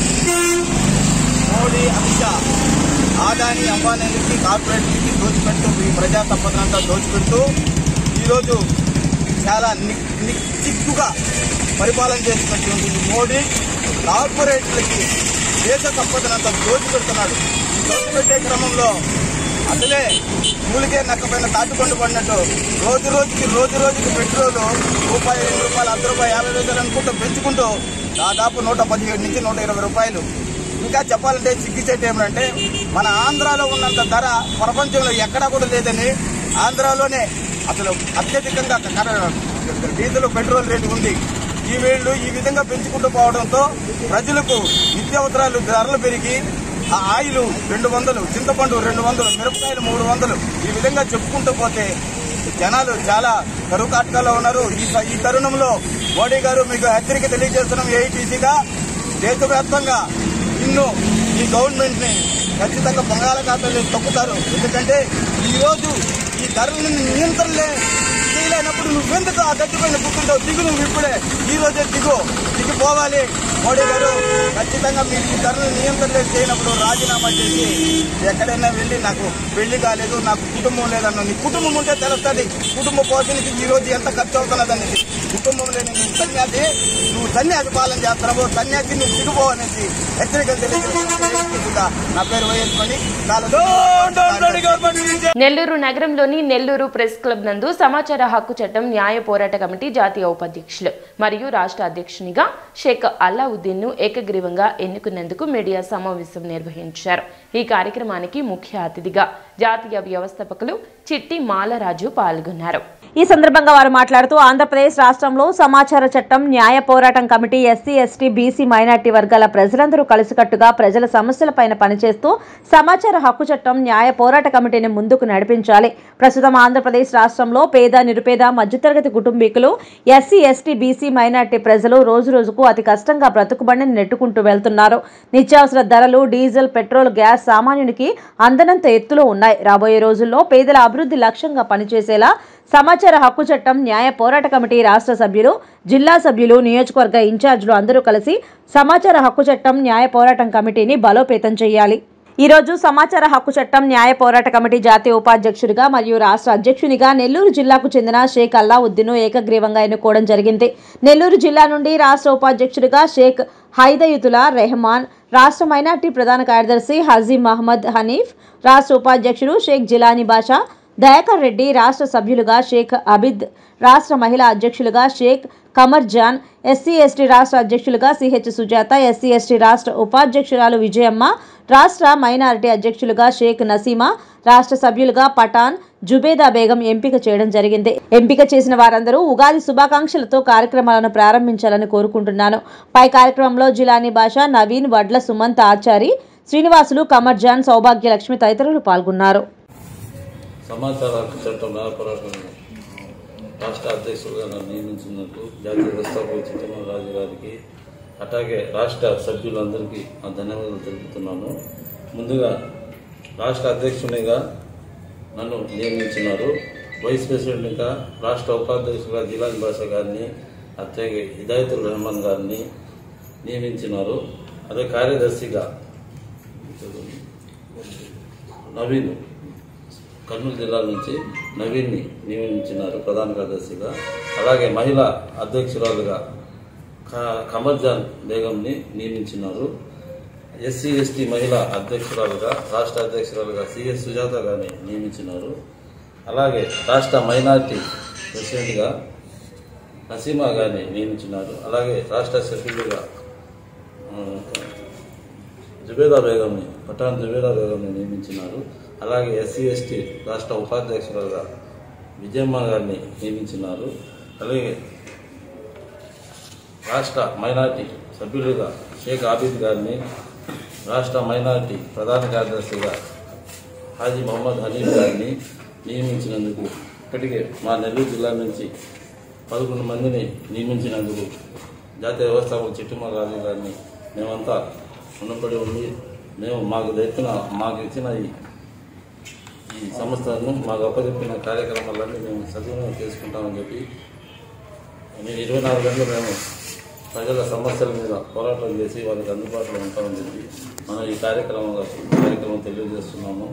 మోడీ అమిత్ షా ఆదాని అంబానీలకి కార్పొరేట్లకి దోచిపెడుతూ ఈ ప్రజా సంపదనంతా దోచిపెడుతూ ఈరోజు చాలా ని- ని- చిక్కుగా పరిపాలన చేస్తున్నటువంటి ఈ మోడీ కార్పొరేట్లకి దేశ సంపదనంతా దోచిపెడుతున్నాడు ఈ దోచిపెట్టే క్రమంలో అసలే కూలికే నక్కపైన తాటికొండ పడినట్టు రోజు రోజుకి రోజు రోజుకి పెట్రోల్ రూపాయి రెండు రూపాయలు అర్ధ రూపాయి యాభై వేలు అనుకుంటూ పెంచుకుంటూ దాదాపు నూట పదిహేడు నుంచి నూట ఇరవై రూపాయలు ఇంకా చెప్పాలంటే సిగ్గిచేట ఏమంటే మన ఆంధ్రాలో ఉన్నంత ధర ప్రపంచంలో ఎక్కడా కూడా లేదని ఆంధ్రాలోనే అసలు అత్యధికంగా కర- డీజిల్ పెట్రోల్ రేటు ఉంది ఈ వీళ్ళు ఈ విధంగా పెంచుకుంటూ పోవడంతో ప్రజలకు నిత్యావసరాలు ధరలు పెరిగి ఆ ఆయిల్ రెండు వందలు చింతపండు రెండు వందలు మిరపకాయలు మూడు వందలు ఈ విధంగా చెప్పుకుంటూ పోతే జనాలు చాలా కరువు కాటకాల్లో ఉన్నారు ఈ స- ఈ తరుణంలో మోడీ గారు మీకు హెచ్చరిక తెలియజేస్తున్నాం ఏఐటీసీగా దేశవ్యాప్తంగా ఇన్ను ఈ గవర్నమెంట్ ని ఖచ్చితంగా బంగాళాఖాతంలో తొక్కుతారు ఎందుకంటే ఈ రోజు ఈ ధరలను నియంత్రణలే చేయలేనప్పుడు నువ్వెందుకు ఆ గట్టిపైన కూర్చుంటావు దిగు నువ్వు ఇప్పుడే ఈ రోజే దిగు దిగిపోవాలి మోడీ గారు ఖచ్చితంగా మీరు ఈ ధరలు నియంత్రణ చేయనప్పుడు రాజీనామా చేసి ఎక్కడైనా వెళ్ళి నాకు పెళ్లి కాలేదు నాకు కుటుంబం లేదన్న నీ కుటుంబం ఉంటే తెలుస్తుంది కుటుంబ పోషణకి ఈ రోజు ఎంత ఖర్చు అవుతున్నదనేది కుటుంబం లేని నువ్వు సన్యాసి నువ్వు సన్యాసి పాలన చేస్తున్నావు సన్యాసి నువ్వు దిగుపో అనేసి హెచ్చరికలు తెలియజేస్తున్నా నా పేరు వైఎస్ మణి చాలా నెల్లూరు నగరంలోని నెల్లూరు ప్రెస్ క్లబ్ నందు సమాచార హక్కు చట్టం న్యాయ పోరాట కమిటీ జాతీయ ఉపాధ్యక్షులు మరియు రాష్ట్ర అధ్యక్షునిగా షేక్ అల్లావుద్దీన్ ను ఏకగ్రీవంగా ఎన్నుకున్నందుకు మీడియా సమావేశం నిర్వహించారు ఈ కార్యక్రమానికి ముఖ్య అతిథిగా జాతీయ వ్యవస్థాపకులు చిట్టి మాలరాజు పాల్గొన్నారు ఈ సందర్భంగా వారు మాట్లాడుతూ ఆంధ్రప్రదేశ్ రాష్ట్రంలో సమాచార చట్టం న్యాయ పోరాటం committee SC ST BC minority వర్గాల ప్రజలందరూ కలిసికట్టుగా ప్రజల సమస్యలపైన పనిచేస్తూ సమాచార హక్కు చట్టం న్యాయ పోరాట కమిటీని ముందుకు నడిపించాలి ప్రస్తుతం ఆంధ్రప్రదేశ్ రాష్ట్రంలో పేద నిరుపేద మధ్యతరగతి కుటుంబీకులు ఎస్సీ ఎస్టీ బీసీ మైనార్టీ ప్రజలు రోజు రోజుకు అతి కష్టంగా బ్రతుకుబండిని నెట్టుకుంటూ వెళ్తున్నారు నిత్యావసర ధరలు డీజిల్ పెట్రోల్ గ్యాస్ సామాన్యునికి అందనంత ఎత్తులో ఉన్నాయి రాబోయే రోజుల్లో పేదల అభివృద్ధి లక్ష్యంగా పనిచేసేలా సమాచార హక్కు చట్టం న్యాయ పోరాట కమిటీ రాష్ట్ర సభ్యులు జిల్లా సభ్యులు నియోజకవర్గ ఇన్ఛార్జీలు అందరూ కలిసి సమాచార హక్కు చట్టం న్యాయ పోరాటం కమిటీని బలోపేతం చేయాలి ఈ రోజు సమాచార హక్కు చట్టం న్యాయ పోరాట కమిటీ జాతీయ ఉపాధ్యక్షుడిగా మరియు రాష్ట్ర అధ్యక్షునిగా నెల్లూరు జిల్లాకు చెందిన షేక్ అల్లావుద్దీన్ ఏకగ్రీవంగా ఎన్నుకోవడం జరిగింది నెల్లూరు జిల్లా నుండి రాష్ట్ర ఉపాధ్యక్షుడిగా షేక్ హైదయుతులా రెహమాన్ రాష్ట్ర మైనార్టీ ప్రధాన కార్యదర్శి హజీ మహమ్మద్ హనీఫ్ రాష్ట్ర ఉపాధ్యక్షుడు షేక్ జిలానీ బాషా దయాకర్ రెడ్డి రాష్ట్ర సభ్యులుగా షేక్ అబిద్ రాష్ట్ర మహిళా అధ్యక్షులుగా షేక్ కమర్ జాన్ ఎస్సీ ఎస్టీ రాష్ట్ర అధ్యక్షులుగా సిహెచ్ సుజాత ఎస్సీ ఎస్టీ రాష్ట్ర ఉపాధ్యక్షురాలు విజయమ్మ రాష్ట్ర మైనారిటీ అధ్యక్షులుగా షేక్ నసీమా రాష్ట్ర సభ్యులుగా పఠాన్ జుబేదా బేగం ఎంపిక చేయడం జరిగింది ఎంపిక చేసిన వారందరూ ఉగాది శుభాకాంక్షలతో కార్యక్రమాలను ప్రారంభించాలని కోరుకుంటున్నాను పై కార్యక్రమంలో జిలానీ భాష నవీన్ వడ్ల సుమంత్ ఆచారి శ్రీనివాసులు కమర్ జాన్ సౌభాగ్య లక్ష్మి తదితరులు పాల్గొన్నారు సమాచార హక్కు చట్టం న్యాయపోరాటం రాష్ట్ర అధ్యక్షులుగా నన్ను నియమించినందుకు జాతీయ వ్యవస్థాపక చిత్తమరాజు గారికి అట్లాగే రాష్ట్ర సభ్యులందరికీ ఆ ధన్యవాదాలు తెలుపుతున్నాను ముందుగా రాష్ట్ర అధ్యక్షునిగా నన్ను నియమించినారు వైస్ ప్రెసిడెంట్గా రాష్ట్ర ఉపాధ్యక్షులుగా జిలాన్ బాషా గారిని అట్లాగే హిదాయతుల్ రెహమాన్ గారిని నియమించినారు అదే కార్యదర్శిగా నవీన్ కర్నూలు జిల్లా నుంచి నవీన్ని నియమించినారు ప్రధాన కార్యదర్శిగా అలాగే మహిళా అధ్యక్షురాలుగా క- కమర్జాన్ బేగంని నియమించినారు ఎస్సీ ఎస్టీ మహిళా అధ్యక్షురాలుగా రాష్ట్ర అధ్యక్షురాలుగా సిఎస్ సుజాత గారిని నియమించినారు అలాగే రాష్ట్ర మైనార్టీ ప్రెసిడెంట్గా నసీమా గారిని నియమించినారు అలాగే రాష్ట్ర సభ్యులుగా ఆ, జుబేదా బేగంని పఠాన్ జుబేదా బేగంని నియమించినారు అలాగే ఎస్సీ ఎస్టీ రాష్ట్ర ఉపాధ్యక్షులుగా విజయమ్మ గారిని నియమించినారు అలాగే రాష్ట్ర మైనార్టీ సభ్యులుగా షేక్ ఆబిద్ గారిని రాష్ట్ర మైనార్టీ ప్రధాన కార్యదర్శిగా హాజీ మొహమ్మద్ హనీఫ్ గారిని నియమించినందుకు ఇప్పటికే మా నెల్లూరు జిల్లా నుంచి పదకొండు మందిని నియమించినందుకు జాతీయ వ్యవస్థాపక చిట్టుమ రాజు గారిని మేమంతా రుణపడి ఉండి మేము మాకు తెచ్చిన మాకు ఇచ్చిన ఈ ఈ సంస్థను మాకు అప్పచెప్పిన కార్యక్రమాలన్నీ మేము సద్వినియోగం చేసుకుంటామని చెప్పి నేను ఇరవై నాలుగు గంటలు మేము ప్రజల సమస్యల మీద పోరాటం చేసి వారికి అందుబాటులో ఉంటామని చెప్పి మనం ఈ కార్యక్రమంలో కార్యక్రమం తెలియజేస్తున్నాము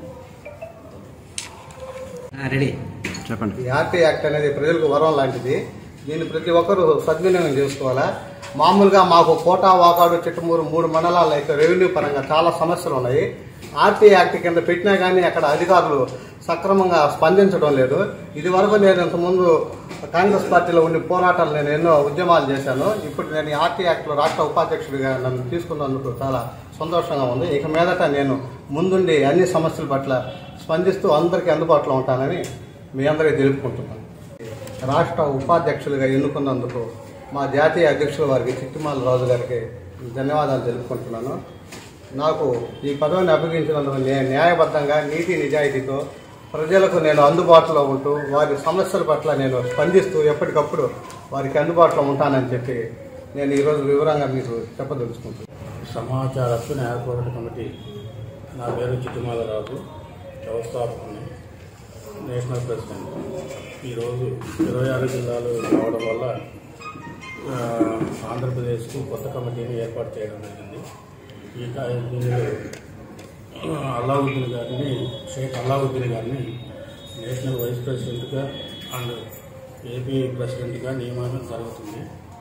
రెడీ ఈ ఆర్టీ యాక్ట్ అనేది ప్రజలకు వరం లాంటిది దీన్ని ప్రతి ఒక్కరూ సద్వినియోగం చేసుకోవాలా మామూలుగా మాకు కోటా వాకాడు చిట్టుమూరు మూడు మండలాలు అయితే రెవెన్యూ పరంగా చాలా సమస్యలు ఉన్నాయి ఆర్టీ యాక్ట్ కింద పెట్టినా కానీ అక్కడ అధికారులు సక్రమంగా స్పందించడం లేదు ఇది వరకు నేను ఇంతకుముందు కాంగ్రెస్ పార్టీలో ఉండి పోరాటాలు నేను ఎన్నో ఉద్యమాలు చేశాను ఇప్పుడు నేను ఈ ఆర్టీ యాక్ట్లో రాష్ట్ర ఉపాధ్యక్షుడిగా నన్ను తీసుకున్నందుకు చాలా సంతోషంగా ఉంది ఇక మీదట నేను ముందుండి అన్ని సమస్యల పట్ల స్పందిస్తూ అందరికీ అందుబాటులో ఉంటానని మీ అందరికీ తెలుపుకుంటున్నాను రాష్ట్ర ఉపాధ్యక్షులుగా ఎన్నుకున్నందుకు మా జాతీయ అధ్యక్షుల వారికి చిట్టిమాల రాజు గారికి ధన్యవాదాలు తెలుపుకుంటున్నాను నాకు ఈ పదవిని అప్పగించినందుకు న్యాయ- న్యాయబద్ధంగా నీతి నిజాయితీతో ప్రజలకు నేను అందుబాటులో ఉంటూ వారి సమస్యల పట్ల నేను స్పందిస్తూ ఎప్పటికప్పుడు వారికి అందుబాటులో ఉంటానని చెప్పి నేను ఈరోజు వివరంగా మీకు చెప్పదలుచుకుంటున్నాను సమాచార హక్కు న్యాయ పోరాట కమిటీ నా పేరు చిట్టుమాల రాజు వ్యవస్థాపకుని నేషనల్ ప్రెసిడెంట్ ఈరోజు ఇరవై ఆరు జిల్లాలు రావడం వల్ల ఆ, ఆంధ్రప్రదేశ్కు కొత్త కమిటీని ఏర్పాటు చేయడం జరిగింది ఈ కా- దీనిలో ఆ, అల్లావుద్దీన్ గారిని షేక్ అల్లావుద్దీన్ గారిని నేషనల్ వైస్ ప్రెసిడెంట్గా అండ్ ఏపీ ప్రెసిడెంట్గా నియమనం జరుగుతుంది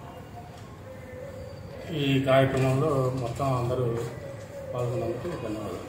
ఈ కార్యక్రమంలో మొత్తం అందరూ పాల్గొన్నందుకు ధన్యవాదాలు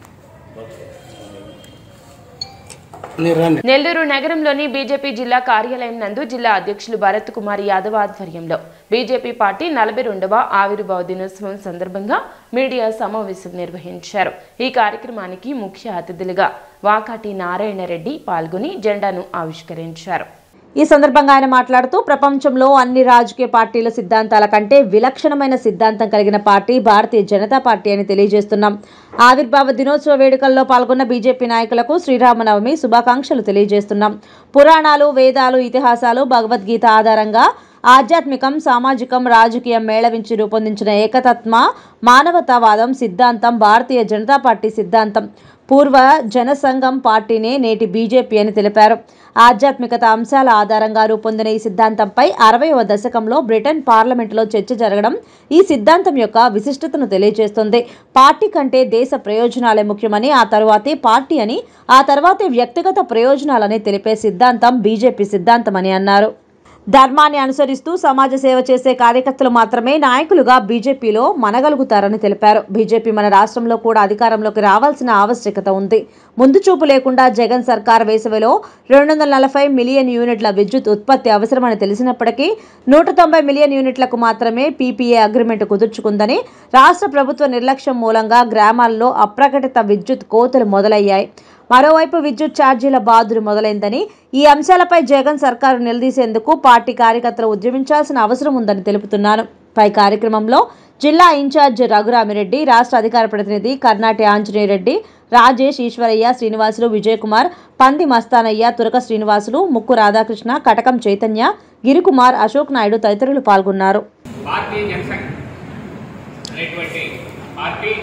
నెల్లూరు నగరంలోని బీజేపీ జిల్లా కార్యాలయం నందు జిల్లా అధ్యక్షులు భరత్ కుమార్ యాదవ్ ఆధ్వర్యంలో బీజేపీ పార్టీ నలభై రెండవ ఆవిర్భావ దినోత్సవం సందర్భంగా మీడియా సమావేశం నిర్వహించారు ఈ కార్యక్రమానికి ముఖ్య అతిథులుగా వాకాటి నారాయణ రెడ్డి పాల్గొని జెండాను ఆవిష్కరించారు ఈ సందర్భంగా ఆయన మాట్లాడుతూ ప్రపంచంలో అన్ని రాజకీయ పార్టీల సిద్ధాంతాల కంటే విలక్షణమైన సిద్ధాంతం కలిగిన పార్టీ భారతీయ జనతా పార్టీ అని తెలియజేస్తున్నాం ఆవిర్భావ దినోత్సవ వేడుకల్లో పాల్గొన్న బీజేపీ నాయకులకు శ్రీరామనవమి శుభాకాంక్షలు తెలియజేస్తున్నాం పురాణాలు వేదాలు ఇతిహాసాలు భగవద్గీత ఆధారంగా ఆధ్యాత్మికం సామాజికం రాజకీయం మేళవించి రూపొందించిన ఏకతత్మ మానవతావాదం సిద్ధాంతం భారతీయ జనతా పార్టీ సిద్ధాంతం పూర్వ జనసంఘం పార్టీనే నేటి బీజేపీ అని తెలిపారు ఆధ్యాత్మికత అంశాల ఆధారంగా రూపొందిన ఈ సిద్ధాంతంపై అరవైవ దశకంలో బ్రిటన్ పార్లమెంటులో చర్చ జరగడం ఈ సిద్ధాంతం యొక్క విశిష్టతను తెలియజేస్తుంది పార్టీ కంటే దేశ ప్రయోజనాలే ముఖ్యమని ఆ తరువాతే పార్టీ అని ఆ తర్వాతే వ్యక్తిగత ప్రయోజనాలని తెలిపే సిద్ధాంతం బీజేపీ సిద్ధాంతం అని అన్నారు ధర్మాన్ని అనుసరిస్తూ సమాజ సేవ చేసే కార్యకర్తలు మాత్రమే నాయకులుగా బీజేపీలో మనగలుగుతారని తెలిపారు బీజేపీ మన రాష్ట్రంలో కూడా అధికారంలోకి రావాల్సిన ఆవశ్యకత ఉంది ముందు చూపు లేకుండా జగన్ సర్కార్ వేసవిలో రెండు వందల నలభై మిలియన్ యూనిట్ల విద్యుత్ ఉత్పత్తి అవసరమని తెలిసినప్పటికీ నూట తొంభై మిలియన్ యూనిట్లకు మాత్రమే పీపీఏ అగ్రిమెంట్ కుదుర్చుకుందని రాష్ట్ర ప్రభుత్వ నిర్లక్ష్యం మూలంగా గ్రామాల్లో అప్రకటిత విద్యుత్ కోతలు మొదలయ్యాయి మరోవైపు విద్యుత్ ఛార్జీల బాధుడు మొదలైందని ఈ అంశాలపై జగన్ సర్కారు నిలదీసేందుకు పార్టీ కార్యకర్తలు ఉద్యమించాల్సిన అవసరం ఉందని తెలుపుతున్నాను పై కార్యక్రమంలో జిల్లా ఇన్ఛార్జ్ రఘురామిరెడ్డి రాష్ట్ర అధికార ప్రతినిధి కర్ణాటి ఆంజనేయరెడ్డి రాజేష్ ఈశ్వరయ్య శ్రీనివాసులు విజయకుమార్ పంది మస్తానయ్య తురక శ్రీనివాసులు ముక్కు రాధాకృష్ణ కటకం చైతన్య గిరికుమార్ అశోక్ నాయుడు తదితరులు పాల్గొన్నారు భారతీయ జనసంఘ్ అనేటువంటి పార్టీ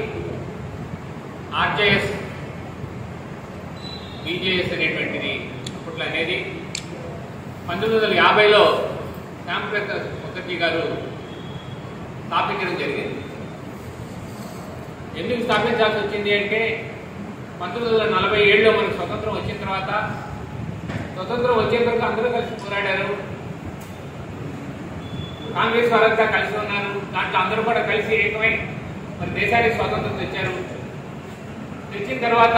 ఆర్జేఎస్ బీజేఎస్ అనేటువంటిది అప్పట్లో అనేది పంతొమ్మిది వందల యాభైలో శ్యామప్రసాద్ ముఖర్జీ గారు స్థాపించడం జరిగింది ఎందుకు స్థాపించాల్సి వచ్చింది అంటే పంతొమ్మిది వందల నలభై ఏడులో మనకు స్వతంత్రం వచ్చిన తర్వాత స్వతంత్రం వచ్చే వరకు అందరూ కలిసి పోరాడారు కాంగ్రెస్ వారంతా కలిసి ఉన్నారు దాంట్లో అందరూ కూడా కలిసి ఏకమై మరి దేశానికి స్వాతంత్రం తెచ్చారు తెచ్చిన తర్వాత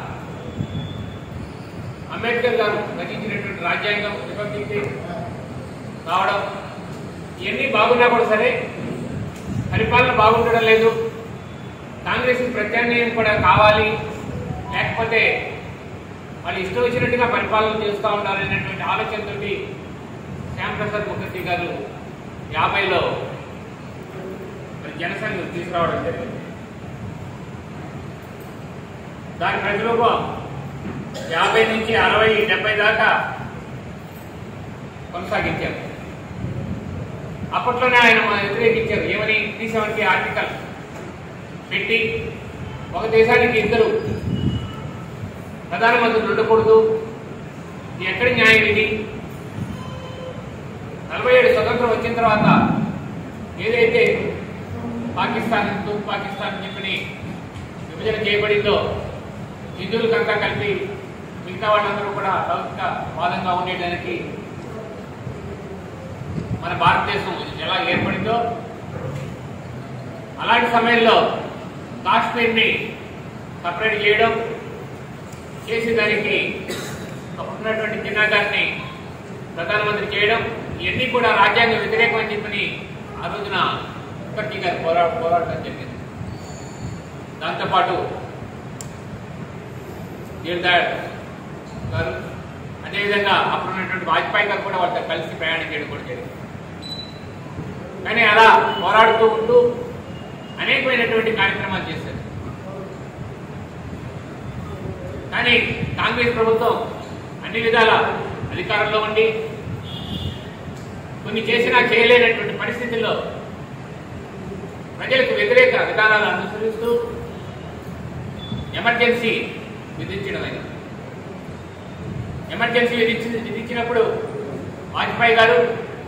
అంబేద్కర్ గారు రచించినటువంటి రాజ్యాంగం రిపబ్లిక్ డే రావడం ఇవన్నీ బాగున్నా కూడా సరే పరిపాలన బాగుండడం లేదు కాంగ్రెస్ ప్రత్యామ్నాయం కూడా కావాలి లేకపోతే వాళ్ళు ఇష్టం వచ్చినట్టుగా పరిపాలన చేస్తూ ఉండాలనేటువంటి ఆలోచనతోటి శ్యామ్ ప్రసాద్ ముఖర్జీ గారు యాభైలో జనసంఘ తీసుకురావడం జరిగింది దాని ప్రతిరూపం యాభై నుంచి అరవై డెబ్బై దాకా కొనసాగించారు అప్పట్లోనే ఆయన మన వ్యతిరేకించారు ఏమని త్రీ సెవెంటీ ఆర్టికల్ పెట్టి ఒక దేశానికి ఇద్దరు ప్రధానమంత్రులు ఉండకూడదు ఇది ఎక్కడి న్యాయం ఇది నలభై ఏడు స్వతంత్రం వచ్చిన తర్వాత ఏదైతే పాకిస్తాన్ తూర్పు పాకిస్తాన్ అని చెప్పని విభజన చేయబడిందో హిందువులకంతా కలిపి మిగతా వాళ్ళందరూ కూడా లౌకిక వాదంగా ఉండేదానికి మన భారతదేశం ఎలా ఏర్పడిందో అలాంటి సమయంలో కాశ్మీర్ని సపరేట్ చేయడం చేసి దానికి అప్పుడున్నటువంటి జిన్నా గారిని ప్రధానమంత్రి చేయడం ఇవన్నీ కూడా రాజ్యాంగ వ్యతిరేకం అని చెప్పని ఆ రోజున ముఖర్జీ గారు పోరా పోరాటం జరిగింది దాంతోపాటు దీన్ దయాళ్ గారు అదేవిధంగా అప్పుడున్నటువంటి వాజ్పేయి గారు కూడా వాళ్ళతో కలిసి ప్రయాణం చేయడం కూడా జరిగింది కానీ అలా పోరాడుతూ ఉంటూ అనేకమైనటువంటి కార్యక్రమాలు చేశారు కానీ కాంగ్రెస్ ప్రభుత్వం అన్ని విధాల అధికారంలో ఉండి కొన్ని చేసినా చేయలేనటువంటి పరిస్థితుల్లో ప్రజలకు వ్యతిరేక విధానాలు అనుసరిస్తూ ఎమర్జెన్సీ విధించడం అయింది ఎమర్జెన్సీ విధించి విధించినప్పుడు వాజ్పేయి గారు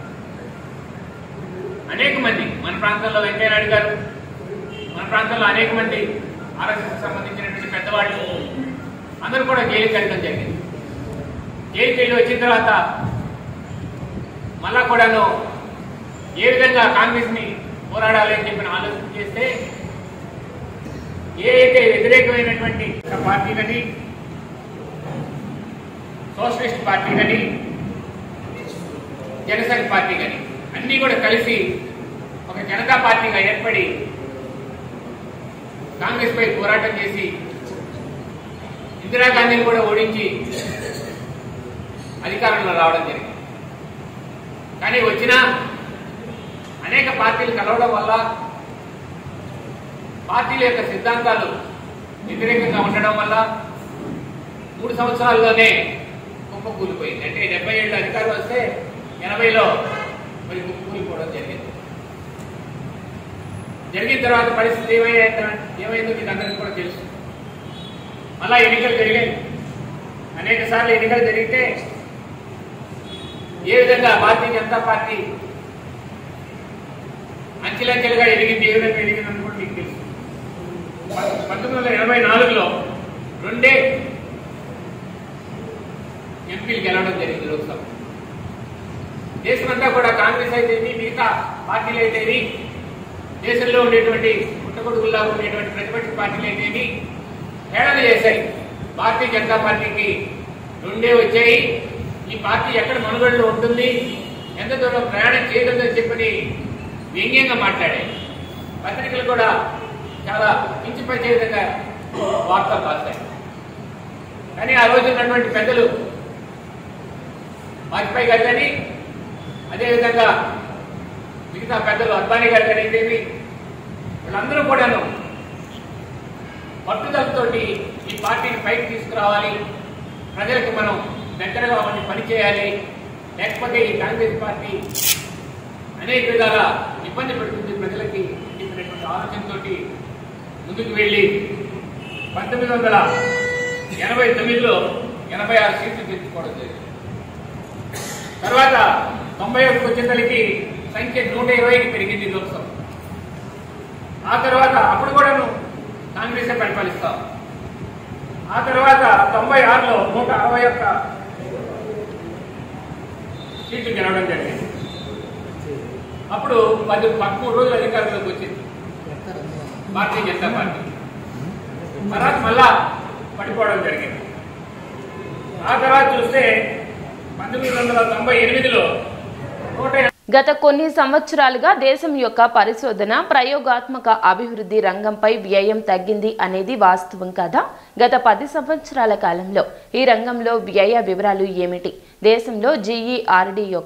అనేక మంది మన ప్రాంతంలో వెంకయ్యనాయుడు గారు మన ప్రాంతంలో అనేక మంది ఆర్ఎస్ఎస్ సంబంధించినటువంటి పెద్దవాళ్ళు అందరూ కూడా జైలుకి వెళ్ళడం జరిగింది జైలుకి వెళ్ళి వచ్చిన తర్వాత మళ్ళా కూడాను ఏ విధంగా కాంగ్రెస్ ని పోరాడాలి అని చెప్పిన ఆలోచన చేస్తే ఏ అయితే వ్యతిరేకమైనటువంటి ఒక పార్టీ కానీ సోషలిస్ట్ పార్టీ కానీ జనసంఘ్ పార్టీ కానీ అన్నీ కూడా కలిసి ఒక జనతా పార్టీగా ఏర్పడి కాంగ్రెస్ పై పోరాటం చేసి ఇందిరాగాంధీని కూడా ఓడించి అధికారంలో రావడం జరిగింది కానీ వచ్చిన అనేక పార్టీలు కలవడం వల్ల పార్టీల యొక్క సిద్ధాంతాలు వ్యతిరేకంగా ఉండడం వల్ల మూడు సంవత్సరాల్లోనే కుప్ప కూలిపోయింది అంటే డెబ్బై ఏళ్ళు అధికారం వస్తే ఎనభైలో మరి కుప్ప కూలిపోవడం జరిగింది జరిగిన తర్వాత పరిస్థితి ఏమైందో ఏమైందో మీకు అందరికీ కూడా తెలుసు మళ్ళా ఎన్నికలు జరిగాయి అనేక సార్లు ఎన్నికలు జరిగితే ఏ విధంగా భారతీయ జనతా పార్టీ అంచెలంచెలుగా ఎదిగింది ఏ విధంగా ఎదిగిందని కూడా మీకు తెలుసు పంతొమ్మిది వందల ఎనభై నాలుగులో రెండే ఎంపీలు గెలవడం జరిగింది లోక్సభ దేశమంతా కూడా కాంగ్రెస్ అయితేమి మిగతా పార్టీలు అయితేమి దేశంలో ఉండేటువంటి పుట్టగొడుగుల్లా ఉండేటువంటి ప్రతిపక్ష పార్టీలు అయితేమి హేళన చేశాయి భారతీయ జనతా పార్టీకి రెండే వచ్చాయి ఈ పార్టీ ఎక్కడ మనుగడలో ఉంటుంది ఎంత దూరం ప్రయాణం చేయగలదని చెప్పని వ్యంగ్యంగా మాట్లాడాయి పత్రికలు కూడా చాలా కించిపరిచే విధంగా వార్తలు రాశాయి కానీ ఆ రోజు ఉన్నటువంటి పెద్దలు వాజ్పేయి గారు కానీ అదేవిధంగా మిగతా పెద్దలు అద్వానీ గారు కానీ ఏంటేమి వీళ్ళందరూ కూడాను పట్టుదలతోటి ఈ పార్టీని పైకి తీసుకురావాలి ప్రజలకు మనం దగ్గరగా ఉండి పనిచేయాలి లేకపోతే ఈ కాంగ్రెస్ పార్టీ అనేక విధాల ఇబ్బంది పెడుతుంది ప్రజలకి చెప్పినటువంటి ఆలోచనతోటి ముందుకు వెళ్ళి పంతొమ్మిది వందల ఎనభై తొమ్మిదిలో ఎనభై ఆరు సీట్లు తెచ్చుకోవడం జరిగింది తర్వాత తొంభై ఒకటి వచ్చేసరికి సంఖ్య నూట ఇరవైకి పెరిగింది లోక్సభ ఆ తర్వాత అప్పుడు కూడాను కాంగ్రెస్ పరిపాలిస్తాం ఆ తర్వాత తొంభై ఆరులో నూట అరవై ఒక్క సీట్లు గెలవడం జరిగింది అప్పుడు పది పదమూడు రోజులు అధికారంలోకి వచ్చింది భారతీయ జనతా పార్టీ తర్వాత మళ్ళా పడిపోవడం జరిగింది ఆ తర్వాత చూస్తే పంతొమ్మిది వందల తొంభై ఎనిమిదిలో నూట గత కొన్ని సంవత్సరాలుగా దేశం యొక్క పరిశోధన ప్రయోగాత్మక అభివృద్ధి రంగంపై వ్యయం తగ్గింది అనేది వాస్తవం కాదా గత పది సంవత్సరాల కాలంలో ఈ రంగంలో వ్యయ వివరాలు ఏమిటి దేశంలో జీఈఆర్డీ యొక్క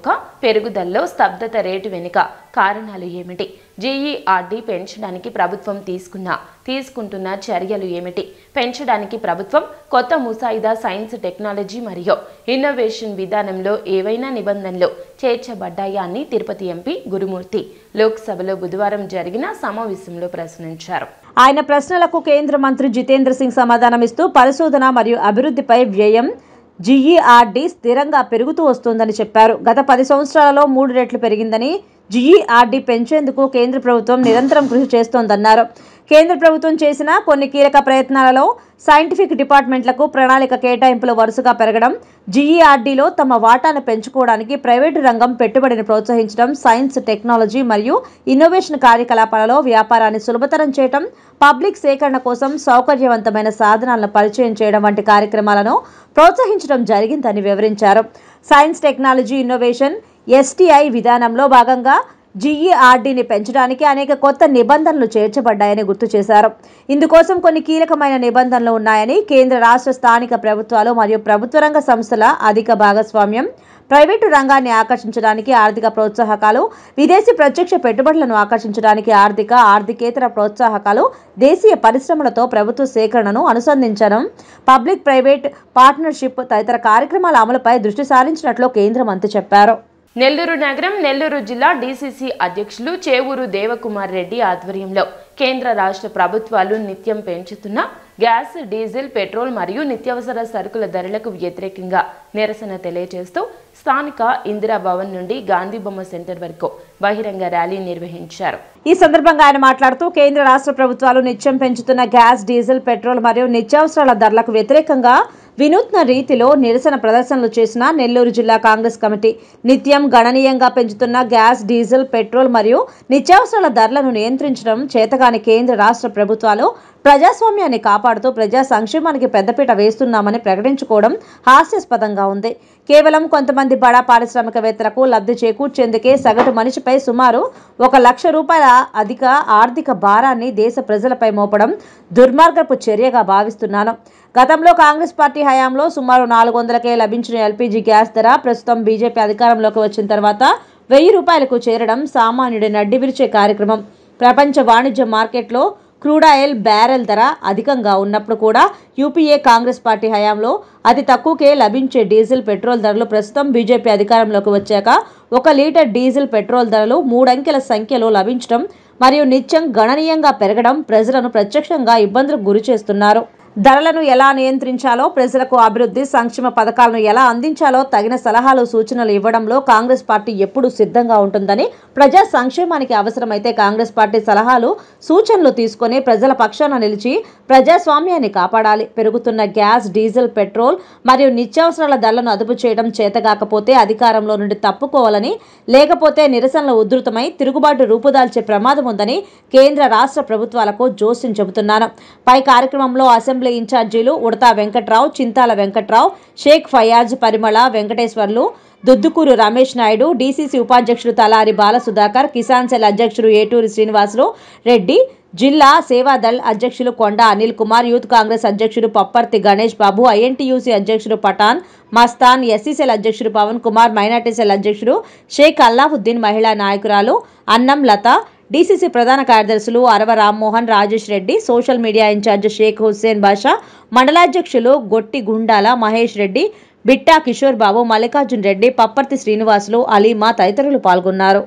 పెరుగుదలలో స్తబ్దత రేటు వెనుక కారణాలు ఏమిటి జీఈఆర్డీ పెంచడానికి ప్రభుత్వం తీసుకున్న తీసుకుంటున్న చర్యలు ఏమిటి పెంచడానికి ప్రభుత్వం కొత్త ముసాయిదా సైన్స్ టెక్నాలజీ మరియు ఇన్నోవేషన్ విధానంలో ఏవైనా నిబంధనలు చేర్చబడ్డాయా అని తిరుపతి ఎంపీ గురుమూర్తి లోక్సభలో బుధవారం జరిగిన సమావేశంలో ప్రశ్నించారు ఆయన ప్రశ్నలకు కేంద్ర మంత్రి జితేంద్ర సింగ్ సమాధానమిస్తూ పరిశోధన మరియు అభివృద్ధిపై వ్యయం జీఈఆర్డీ స్థిరంగా పెరుగుతూ వస్తోందని చెప్పారు గత పది సంవత్సరాలలో మూడు రెట్లు పెరిగిందని జీఈఆర్డీ పెంచేందుకు కేంద్ర ప్రభుత్వం నిరంతరం కృషి చేస్తోందన్నారు కేంద్ర ప్రభుత్వం చేసిన కొన్ని కీలక ప్రయత్నాలలో సైంటిఫిక్ డిపార్ట్మెంట్లకు ప్రణాళిక కేటాయింపులు వరుసగా పెరగడం జీఈఆర్డీలో తమ వాటాను పెంచుకోవడానికి ప్రైవేటు రంగం పెట్టుబడిని ప్రోత్సహించడం సైన్స్ టెక్నాలజీ మరియు ఇన్నోవేషన్ కార్యకలాపాలలో వ్యాపారాన్ని సులభతరం చేయడం పబ్లిక్ సేకరణ కోసం సౌకర్యవంతమైన సాధనాలను పరిచయం చేయడం వంటి కార్యక్రమాలను ప్రోత్సహించడం జరిగిందని వివరించారు సైన్స్ టెక్నాలజీ ఇన్నోవేషన్ ఎస్టీఐ విధానంలో భాగంగా జీఈఆర్డీని పెంచడానికి అనేక కొత్త నిబంధనలు చేర్చబడ్డాయని గుర్తు చేశారు ఇందుకోసం కొన్ని కీలకమైన నిబంధనలు ఉన్నాయని కేంద్ర రాష్ట్ర స్థానిక ప్రభుత్వాలు మరియు ప్రభుత్వ రంగ సంస్థల అధిక భాగస్వామ్యం ప్రైవేటు రంగాన్ని ఆకర్షించడానికి ఆర్థిక ప్రోత్సాహకాలు విదేశీ ప్రత్యక్ష పెట్టుబడులను ఆకర్షించడానికి ఆర్థిక ఆర్థికేతర ప్రోత్సాహకాలు దేశీయ పరిశ్రమలతో ప్రభుత్వ సేకరణను అనుసంధించడం పబ్లిక్ ప్రైవేట్ పార్ట్నర్షిప్ తదితర కార్యక్రమాల అమలుపై దృష్టి సారించినట్లు కేంద్ర మంత్రి చెప్పారు నెల్లూరు నగరం నెల్లూరు జిల్లా డీసీసీ అధ్యక్షులు చేవూరు దేవకుమార్ రెడ్డి ఆధ్వర్యంలో కేంద్ర రాష్ట్ర ప్రభుత్వాలు నిత్యం పెంచుతున్న గ్యాస్ డీజిల్ పెట్రోల్ మరియు నిత్యావసర సరుకుల ధరలకు వ్యతిరేకంగా నిరసన తెలియజేస్తూ స్థానిక ఇందిరా భవన్ నుండి గాంధీ బొమ్మ సెంటర్ వరకు బహిరంగ ర్యాలీ నిర్వహించారు ఈ సందర్భంగా ఆయన మాట్లాడుతూ కేంద్ర రాష్ట్ర ప్రభుత్వాలు నిత్యం పెంచుతున్న గ్యాస్ డీజిల్ పెట్రోల్ మరియు నిత్యావసరాల ధరలకు వ్యతిరేకంగా వినూత్న రీతిలో నిరసన ప్రదర్శనలు చేసిన నెల్లూరు జిల్లా కాంగ్రెస్ కమిటీ నిత్యం గణనీయంగా పెంచుతున్న గ్యాస్ డీజిల్ పెట్రోల్ మరియు నిత్యావసరాల ధరలను నియంత్రించడం చేతగాని కేంద్ర రాష్ట్ర ప్రభుత్వాలు ప్రజాస్వామ్యాన్ని కాపాడుతూ ప్రజా సంక్షేమానికి పెద్దపీట వేస్తున్నామని ప్రకటించుకోవడం హాస్యాస్పదంగా ఉంది కేవలం కొంతమంది బడా పారిశ్రామికవేత్తలకు లబ్ధి చేకూర్చేందుకే సగటు మనిషిపై సుమారు ఒక లక్ష రూపాయల అధిక ఆర్థిక భారాన్ని దేశ ప్రజలపై మోపడం దుర్మార్గపు చర్యగా భావిస్తున్నాను గతంలో కాంగ్రెస్ పార్టీ హయాంలో సుమారు నాలుగు వందలకే లభించిన ఎల్పీజీ గ్యాస్ ధర ప్రస్తుతం బీజేపీ అధికారంలోకి వచ్చిన తర్వాత వెయ్యి రూపాయలకు చేరడం సామాన్యుడి నడ్డి విరిచే కార్యక్రమం ప్రపంచ వాణిజ్య మార్కెట్లో క్రూడ్ ఆయిల్ బ్యారెల్ ధర అధికంగా ఉన్నప్పుడు కూడా యూపీఏ కాంగ్రెస్ పార్టీ హయాంలో అతి తక్కువకే లభించే డీజిల్ పెట్రోల్ ధరలు ప్రస్తుతం బీజేపీ అధికారంలోకి వచ్చాక ఒక లీటర్ డీజిల్ పెట్రోల్ ధరలు మూడంకెల సంఖ్యలో లభించడం మరియు నిత్యం గణనీయంగా పెరగడం ప్రజలను ప్రత్యక్షంగా ఇబ్బందులకు గురి చేస్తున్నారు ధరలను ఎలా నియంత్రించాలో ప్రజలకు అభివృద్ధి సంక్షేమ పథకాలను ఎలా అందించాలో తగిన సలహాలు సూచనలు ఇవ్వడంలో కాంగ్రెస్ పార్టీ ఎప్పుడూ సిద్ధంగా ఉంటుందని ప్రజా సంక్షేమానికి అవసరమైతే కాంగ్రెస్ పార్టీ సలహాలు సూచనలు తీసుకొని ప్రజల పక్షాన నిలిచి ప్రజాస్వామ్యాన్ని కాపాడాలి పెరుగుతున్న గ్యాస్ డీజిల్ పెట్రోల్ మరియు నిత్యావసరాల ధరలను అదుపు చేయడం చేతగాకపోతే అధికారంలో నుండి తప్పుకోవాలని లేకపోతే నిరసనలు ఉధృతమై తిరుగుబాటు రూపుదాల్చే ప్రమాదం ఉందని కేంద్ర రాష్ట్ర ప్రభుత్వాలకు జోస్యం చెబుతున్నాను పై కార్యక్రమంలో అసెంబ్లీ ఇన్ఛార్జీలు ఉడతా వెంకట్రావు చింతాల వెంకట్రావు షేక్ ఫయాజ్ పరిమళ వెంకటేశ్వర్లు దుద్దుకూరు రమేష్ నాయుడు డీసీసీ ఉపాధ్యక్షుడు తలారి బాలసుధాకర్ కిసాన్ సెల్ అధ్యక్షుడు ఏటూరి శ్రీనివాసులు రెడ్డి జిల్లా సేవాదళ్ అధ్యక్షులు కొండ అనిల్ కుమార్ యూత్ కాంగ్రెస్ అధ్యక్షుడు పప్పర్తి గణేష్ బాబు ఐఎన్టీయూసీ అధ్యక్షుడు పఠాన్ మస్తాన్ ఎస్సీ సెల్ అధ్యక్షుడు పవన్ కుమార్ మైనార్టీ సెల్ అధ్యక్షుడు షేక్ అల్లావుద్దీన్ మహిళా నాయకురాలు అన్నం లత డీసీసీ ప్రధాన కార్యదర్శులు Arava Rammohan Rajesh Reddy social media incharge Sheikh Hussain Basha మండలాధ్యక్షులు గొట్టి గుండాల మహేష్ రెడ్డి బిట్టా కిషోర్ బాబు మల్లికార్జున్ రెడ్డి పప్పర్తి శ్రీనివాసులు అలీమా తదితరులు పాల్గొన్నారు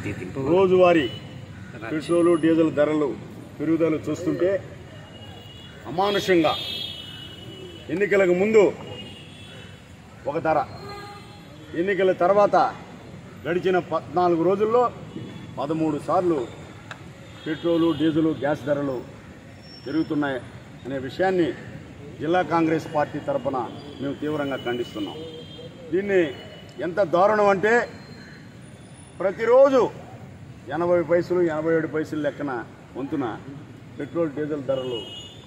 రోజువారీ పెట్రోలు డీజిల్ ధరలు పెరుగుదల చూస్తుంటే అమానుషంగా ఎన్నికలకు ముందు ఒక ధర ఎన్నికల తర్వాత గడిచిన పద్నాలుగు రోజుల్లో పదమూడు సార్లు పెట్రోలు డీజిల్ గ్యాస్ ధరలు పెరుగుతున్నాయి అనే విషయాన్ని జిల్లా కాంగ్రెస్ పార్టీ తరఫున మేము తీవ్రంగా ఖండిస్తున్నాం దీన్ని ఎంత దారుణం అంటే ప్రతిరోజు ఎనభై పైసలు ఎనభై ఏడు పైసలు లెక్కన వంతున పెట్రోల్ డీజిల్ ధరలు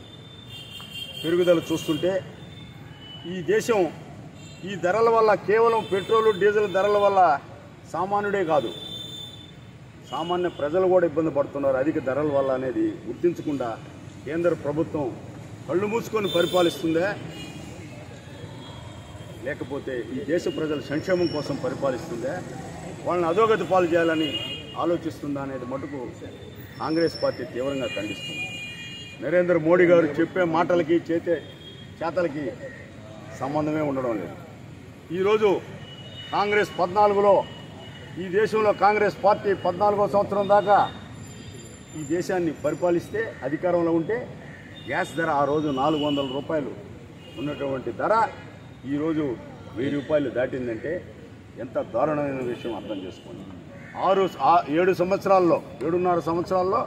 పెరుగుదల చూస్తుంటే ఈ దేశం ఈ ధరల వల్ల కేవలం పెట్రోల్ డీజిల్ ధరల వల్ల సామాన్యుడే కాదు సామాన్య ప్రజలు కూడా ఇబ్బంది పడుతున్నారు అధిక ధరల వల్ల అనేది గుర్తించకుండా కేంద్ర ప్రభుత్వం కళ్ళు మూసుకొని పరిపాలిస్తుందే లేకపోతే ఈ దేశ ప్రజల సంక్షేమం కోసం పరిపాలిస్తుందే వాళ్ళని అధోగతి పాలు చేయాలని ఆలోచిస్తుందా అనేది మటుకు కాంగ్రెస్ పార్టీ తీవ్రంగా ఖండిస్తుంది నరేంద్ర మోడీ గారు చెప్పే మాటలకి చేతే చేతలకి సంబంధమే ఉండడం లేదు ఈరోజు కాంగ్రెస్ పద్నాలుగులో ఈ దేశంలో కాంగ్రెస్ పార్టీ పద్నాలుగో సంవత్సరం దాకా ఈ దేశాన్ని పరిపాలిస్తే అధికారంలో ఉంటే గ్యాస్ ధర ఆ రోజు నాలుగు వందల రూపాయలు ఉన్నటువంటి ధర ఈరోజు వెయ్యి రూపాయలు దాటిందంటే ఎంత దారుణమైన విషయం అర్థం చేసుకోండి ఆరు ఆ- ఏడు సంవత్సరాల్లో ఏడున్నర సంవత్సరాల్లో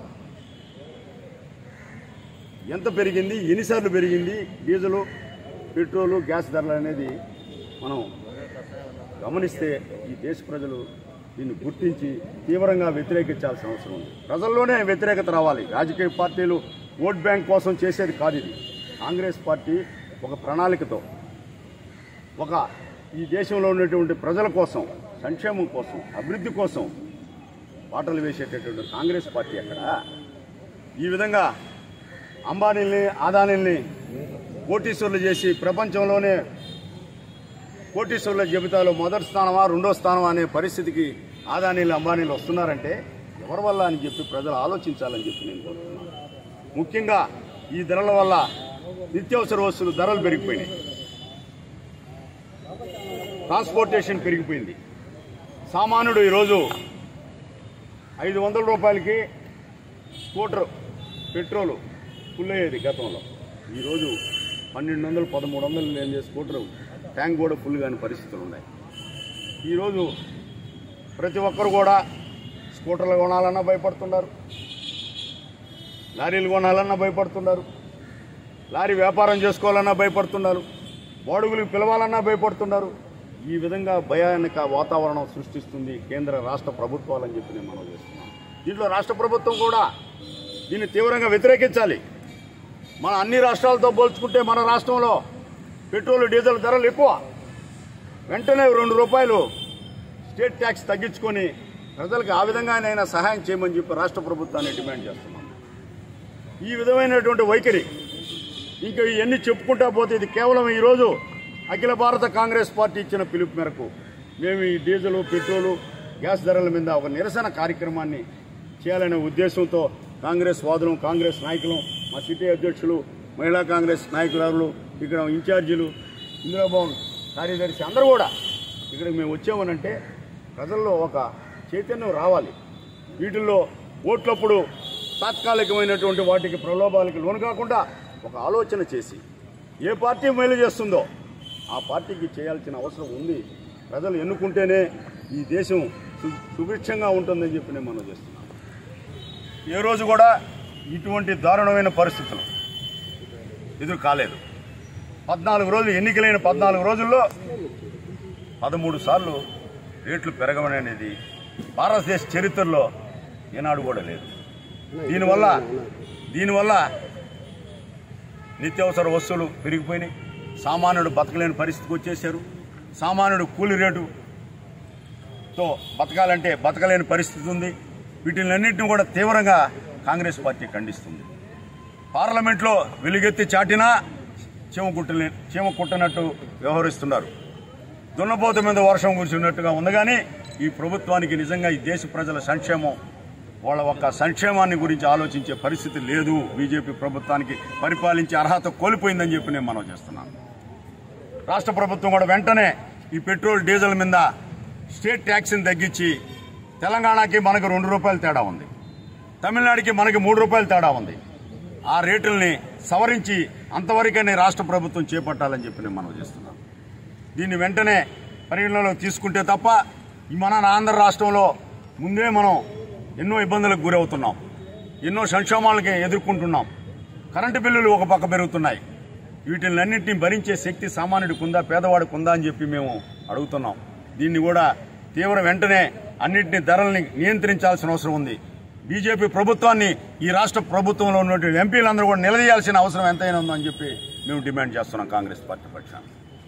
ఎంత పెరిగింది ఎన్నిసార్లు పెరిగింది డీజిలు పెట్రోలు గ్యాస్ ధరలు అనేది మనం గమనిస్తే ఈ దేశ ప్రజలు దీన్ని గుర్తించి తీవ్రంగా వ్యతిరేకించాల్సిన అవసరం ఉంది ప్రజల్లోనే వ్యతిరేకత రావాలి రాజకీయ పార్టీలు ఓట్ బ్యాంక్ కోసం చేసేది కాదు ఇది కాంగ్రెస్ పార్టీ ఒక ప్రణాళికతో ఒక ఈ దేశంలో ఉన్నటువంటి ప్రజల కోసం సంక్షేమం కోసం అభివృద్ధి కోసం పాటలు వేసేటటువంటి కాంగ్రెస్ పార్టీ అక్కడ ఈ విధంగా అంబానీల్ని ఆదానీల్ని కోటీశ్వర్లు చేసి ప్రపంచంలోనే కోటీశ్వర్ల జాబితాలో మొదటి స్థానమా రెండో స్థానమా అనే పరిస్థితికి ఆదానీలు అంబానీలు వస్తున్నారంటే ఎవరి వల్ల అని చెప్పి ప్రజలు ఆలోచించాలని చెప్పి నేను కోరుతున్నాను ముఖ్యంగా ఈ ధరల వల్ల నిత్యావసర వస్తువులు ధరలు పెరిగిపోయినాయి ట్రాన్స్పోర్టేషన్ పెరిగిపోయింది సామాన్యుడు ఈరోజు ఐదు వందల రూపాయలకి స్కూటర్ పెట్రోలు ఫుల్ అయ్యేది గతంలో ఈరోజు పన్నెండు వందలు పదమూడు వందలు లేని స్కూటర్ ట్యాంక్ కూడా ఫుల్ కాని పరిస్థితులు ఉన్నాయి ఈరోజు ప్రతి ఒక్కరు కూడా స్కూటర్లు కొనాలన్నా భయపడుతున్నారు లారీలు కొనాలన్నా భయపడుతున్నారు లారీ వ్యాపారం చేసుకోవాలన్నా భయపడుతున్నారు బాడుగులకు పిలవాలన్నా భయపడుతున్నారు ఈ విధంగా భయానక వాతావరణం సృష్టిస్తుంది కేంద్ర రాష్ట్ర ప్రభుత్వాలని చెప్పి నేను మనం చేస్తున్నాం దీంట్లో రాష్ట్ర ప్రభుత్వం కూడా దీన్ని తీవ్రంగా వ్యతిరేకించాలి మన అన్ని రాష్ట్రాలతో పోల్చుకుంటే మన రాష్ట్రంలో పెట్రోల్ డీజిల్ ధరలు ఎక్కువ వెంటనే రెండు రూపాయలు స్టేట్ ట్యాక్స్ తగ్గించుకొని ప్రజలకు ఆ విధంగానైనా సహాయం చేయమని చెప్పి రాష్ట్ర ప్రభుత్వాన్ని డిమాండ్ చేస్తున్నాం ఈ విధమైనటువంటి వైఖరి ఇంకా ఇవన్నీ చెప్పుకుంటా పోతే ఇది కేవలం ఈరోజు అఖిల భారత కాంగ్రెస్ పార్టీ ఇచ్చిన పిలుపు మేరకు మేము ఈ డీజిల్ పెట్రోలు గ్యాస్ ధరల మీద ఒక నిరసన కార్యక్రమాన్ని చేయాలనే ఉద్దేశంతో కాంగ్రెస్ వాదులు కాంగ్రెస్ నాయకులు మా సిటీ అధ్యక్షులు మహిళా కాంగ్రెస్ నాయకులు ఇక్కడ ఇన్ఛార్జీలు ఇందిరాభవన్ కార్యదర్శి అందరూ కూడా ఇక్కడికి మేము వచ్చామనంటే ప్రజల్లో ఒక చైతన్యం రావాలి వీటిల్లో ఓట్లప్పుడు తాత్కాలికమైనటువంటి వాటికి ప్రలోభాలకి లోను కాకుండా ఒక ఆలోచన చేసి ఏ పార్టీ మేలు చేస్తుందో ఆ పార్టీకి చేయాల్సిన అవసరం ఉంది ప్రజలు ఎన్నుకుంటేనే ఈ దేశం సు- సుభిక్షంగా ఉంటుందని చెప్పి నేను మనం చేస్తున్నాను ఏ రోజు కూడా ఇటువంటి దారుణమైన పరిస్థితులు ఎదురు కాలేదు పద్నాలుగు రోజులు ఎన్నికలైన పద్నాలుగు రోజుల్లో పదమూడు సార్లు రేట్లు పెరగడం అనేది భారతదేశ చరిత్రలో ఏనాడు కూడా లేదు దీనివల్ల దీనివల్ల నిత్యావసర వస్తువులు పెరిగిపోయినాయి సామాన్యుడు బతకలేని పరిస్థితికి వచ్చేసారు సామాన్యుడు కూలి రేటుతో బతకాలంటే బతకలేని పరిస్థితి ఉంది వీటిలన్నింటినీ కూడా తీవ్రంగా కాంగ్రెస్ పార్టీ ఖండిస్తుంది పార్లమెంట్లో వెలుగెత్తి చాటినా చీమ కుట్టలే చీమ కుట్టనట్టు వ్యవహరిస్తున్నారు దున్నపోత మీద వర్షం కురిసినట్టుగా ఉంది కానీ ఈ ప్రభుత్వానికి నిజంగా ఈ దేశ ప్రజల సంక్షేమం వాళ్ళ ఒక్క సంక్షేమాన్ని గురించి ఆలోచించే పరిస్థితి లేదు బీజేపీ ప్రభుత్వానికి పరిపాలించే అర్హత కోల్పోయిందని చెప్పి నేను మనం చేస్తున్నాను రాష్ట్ర ప్రభుత్వం కూడా వెంటనే ఈ పెట్రోల్ డీజిల్ మీద స్టేట్ ట్యాక్స్ని తగ్గించి తెలంగాణకి మనకు రెండు రూపాయలు తేడా ఉంది తమిళనాడుకి మనకి మూడు రూపాయలు తేడా ఉంది ఆ రేటుల్ని సవరించి అంతవరకనే రాష్ట్ర ప్రభుత్వం చేపట్టాలని చెప్పి నేను మనం చేస్తున్నాను దీన్ని వెంటనే పరిగణలోకి తీసుకుంటే తప్ప ఈ మన ఆంధ్ర రాష్ట్రంలో ముందే మనం ఎన్నో ఇబ్బందులకు గురవుతున్నాం ఎన్నో సంక్షోభాలకి ఎదుర్కొంటున్నాం కరెంటు బిల్లులు ఒక పక్క పెరుగుతున్నాయి వీటిలన్నింటినీ భరించే శక్తి సామాన్యుడికి ఉందా పేదవాడికి ఉందా అని చెప్పి మేము అడుగుతున్నాం దీన్ని కూడా తీవ్ర వెంటనే అన్నింటినీ ధరల్ని నియంత్రించాల్సిన అవసరం ఉంది బీజేపీ ప్రభుత్వాన్ని ఈ రాష్ట్ర ప్రభుత్వంలో ఉన్నటువంటి ఎంపీలందరూ కూడా నిలదీయాల్సిన అవసరం ఎంతైనా ఉందని చెప్పి మేము డిమాండ్ చేస్తున్నాం కాంగ్రెస్ పార్టీ పక్షాన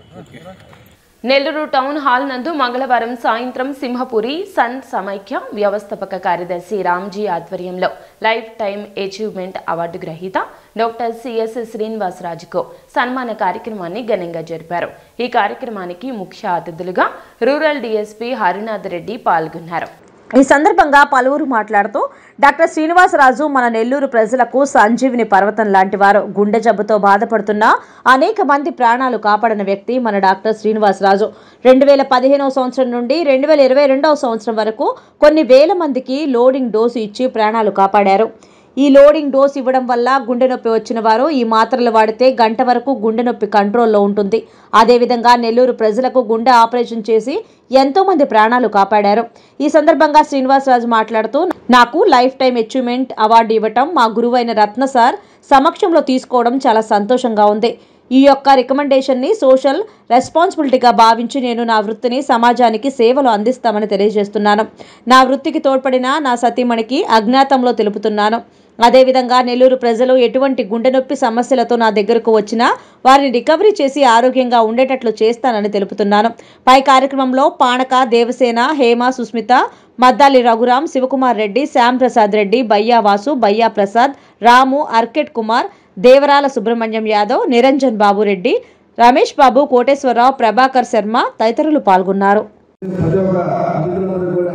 నెల్లూరు టౌన్ హాల్ నందు మంగళవారం సాయంత్రం సింహపురి సన్ సమైక్య వ్యవస్థాపక కార్యదర్శి రామ్జీ ఆధ్వర్యంలో లైఫ్ టైం అచీవ్మెంట్ అవార్డు గ్రహీత డాక్టర్ సిఎస్ శ్రీనివాసరాజుకు సన్మాన కార్యక్రమాన్ని ఘనంగా జరిపారు ఈ కార్యక్రమానికి ముఖ్య అతిథులుగా రూరల్ డీఎస్పీ హరినాథ్ రెడ్డి పాల్గొన్నారు ఈ సందర్భంగా పలువురు మాట్లాడుతూ డాక్టర్ శ్రీనివాసరాజు మన నెల్లూరు ప్రజలకు సంజీవిని పర్వతం లాంటి వారు గుండె జబ్బుతో బాధపడుతున్న అనేక మంది ప్రాణాలు కాపాడిన వ్యక్తి మన డాక్టర్ శ్రీనివాసరాజు రెండు వేల పదిహేనవ సంవత్సరం నుండి రెండు వేల ఇరవై రెండవ సంవత్సరం వరకు కొన్ని వేల మందికి లోడింగ్ డోసు ఇచ్చి ప్రాణాలు కాపాడారు ఈ లోడింగ్ డోస్ ఇవ్వడం వల్ల గుండె నొప్పి వచ్చిన వారు ఈ మాత్రలు వాడితే గంట వరకు గుండె నొప్పి కంట్రోల్లో ఉంటుంది అదేవిధంగా నెల్లూరు ప్రజలకు గుండె ఆపరేషన్ చేసి ఎంతో మంది ప్రాణాలు కాపాడారు ఈ సందర్భంగా శ్రీనివాసరాజు మాట్లాడుతూ నాకు లైఫ్ టైం అచీవ్మెంట్ అవార్డు ఇవ్వటం మా గురువైన రత్న సార్ సమక్షంలో తీసుకోవడం చాలా సంతోషంగా ఉంది ఈ యొక్క రికమెండేషన్ని సోషల్ రెస్పాన్సిబిలిటీగా భావించి నేను నా వృత్తిని సమాజానికి సేవలు అందిస్తామని తెలియజేస్తున్నాను నా వృత్తికి తోడ్పడిన నా సతీమణికి అజ్ఞాతంలో తెలుపుతున్నాను అదేవిధంగా నెల్లూరు ప్రజలు ఎటువంటి గుండె నొప్పి సమస్యలతో నా దగ్గరకు వచ్చినా వారిని రికవరీ చేసి ఆరోగ్యంగా ఉండేటట్లు చేస్తానని తెలుపుతున్నాను పై కార్యక్రమంలో పానక దేవసేన హేమ సుస్మిత మద్దాలి రఘురాం శివకుమార్ రెడ్డి శ్యామ్ ప్రసాద్ రెడ్డి బయ్యా వాసు బయ్యా ప్రసాద్ రాము అర్కెట్ కుమార్ దేవరాల సుబ్రహ్మణ్యం యాదవ్ నిరంజన్ బాబు రెడ్డి రమేష్ బాబు కోటేశ్వరరావు ప్రభాకర్ శర్మ తదితరులు పాల్గొన్నారు ప్రతి ఒక్క అతిథులందరూ కూడా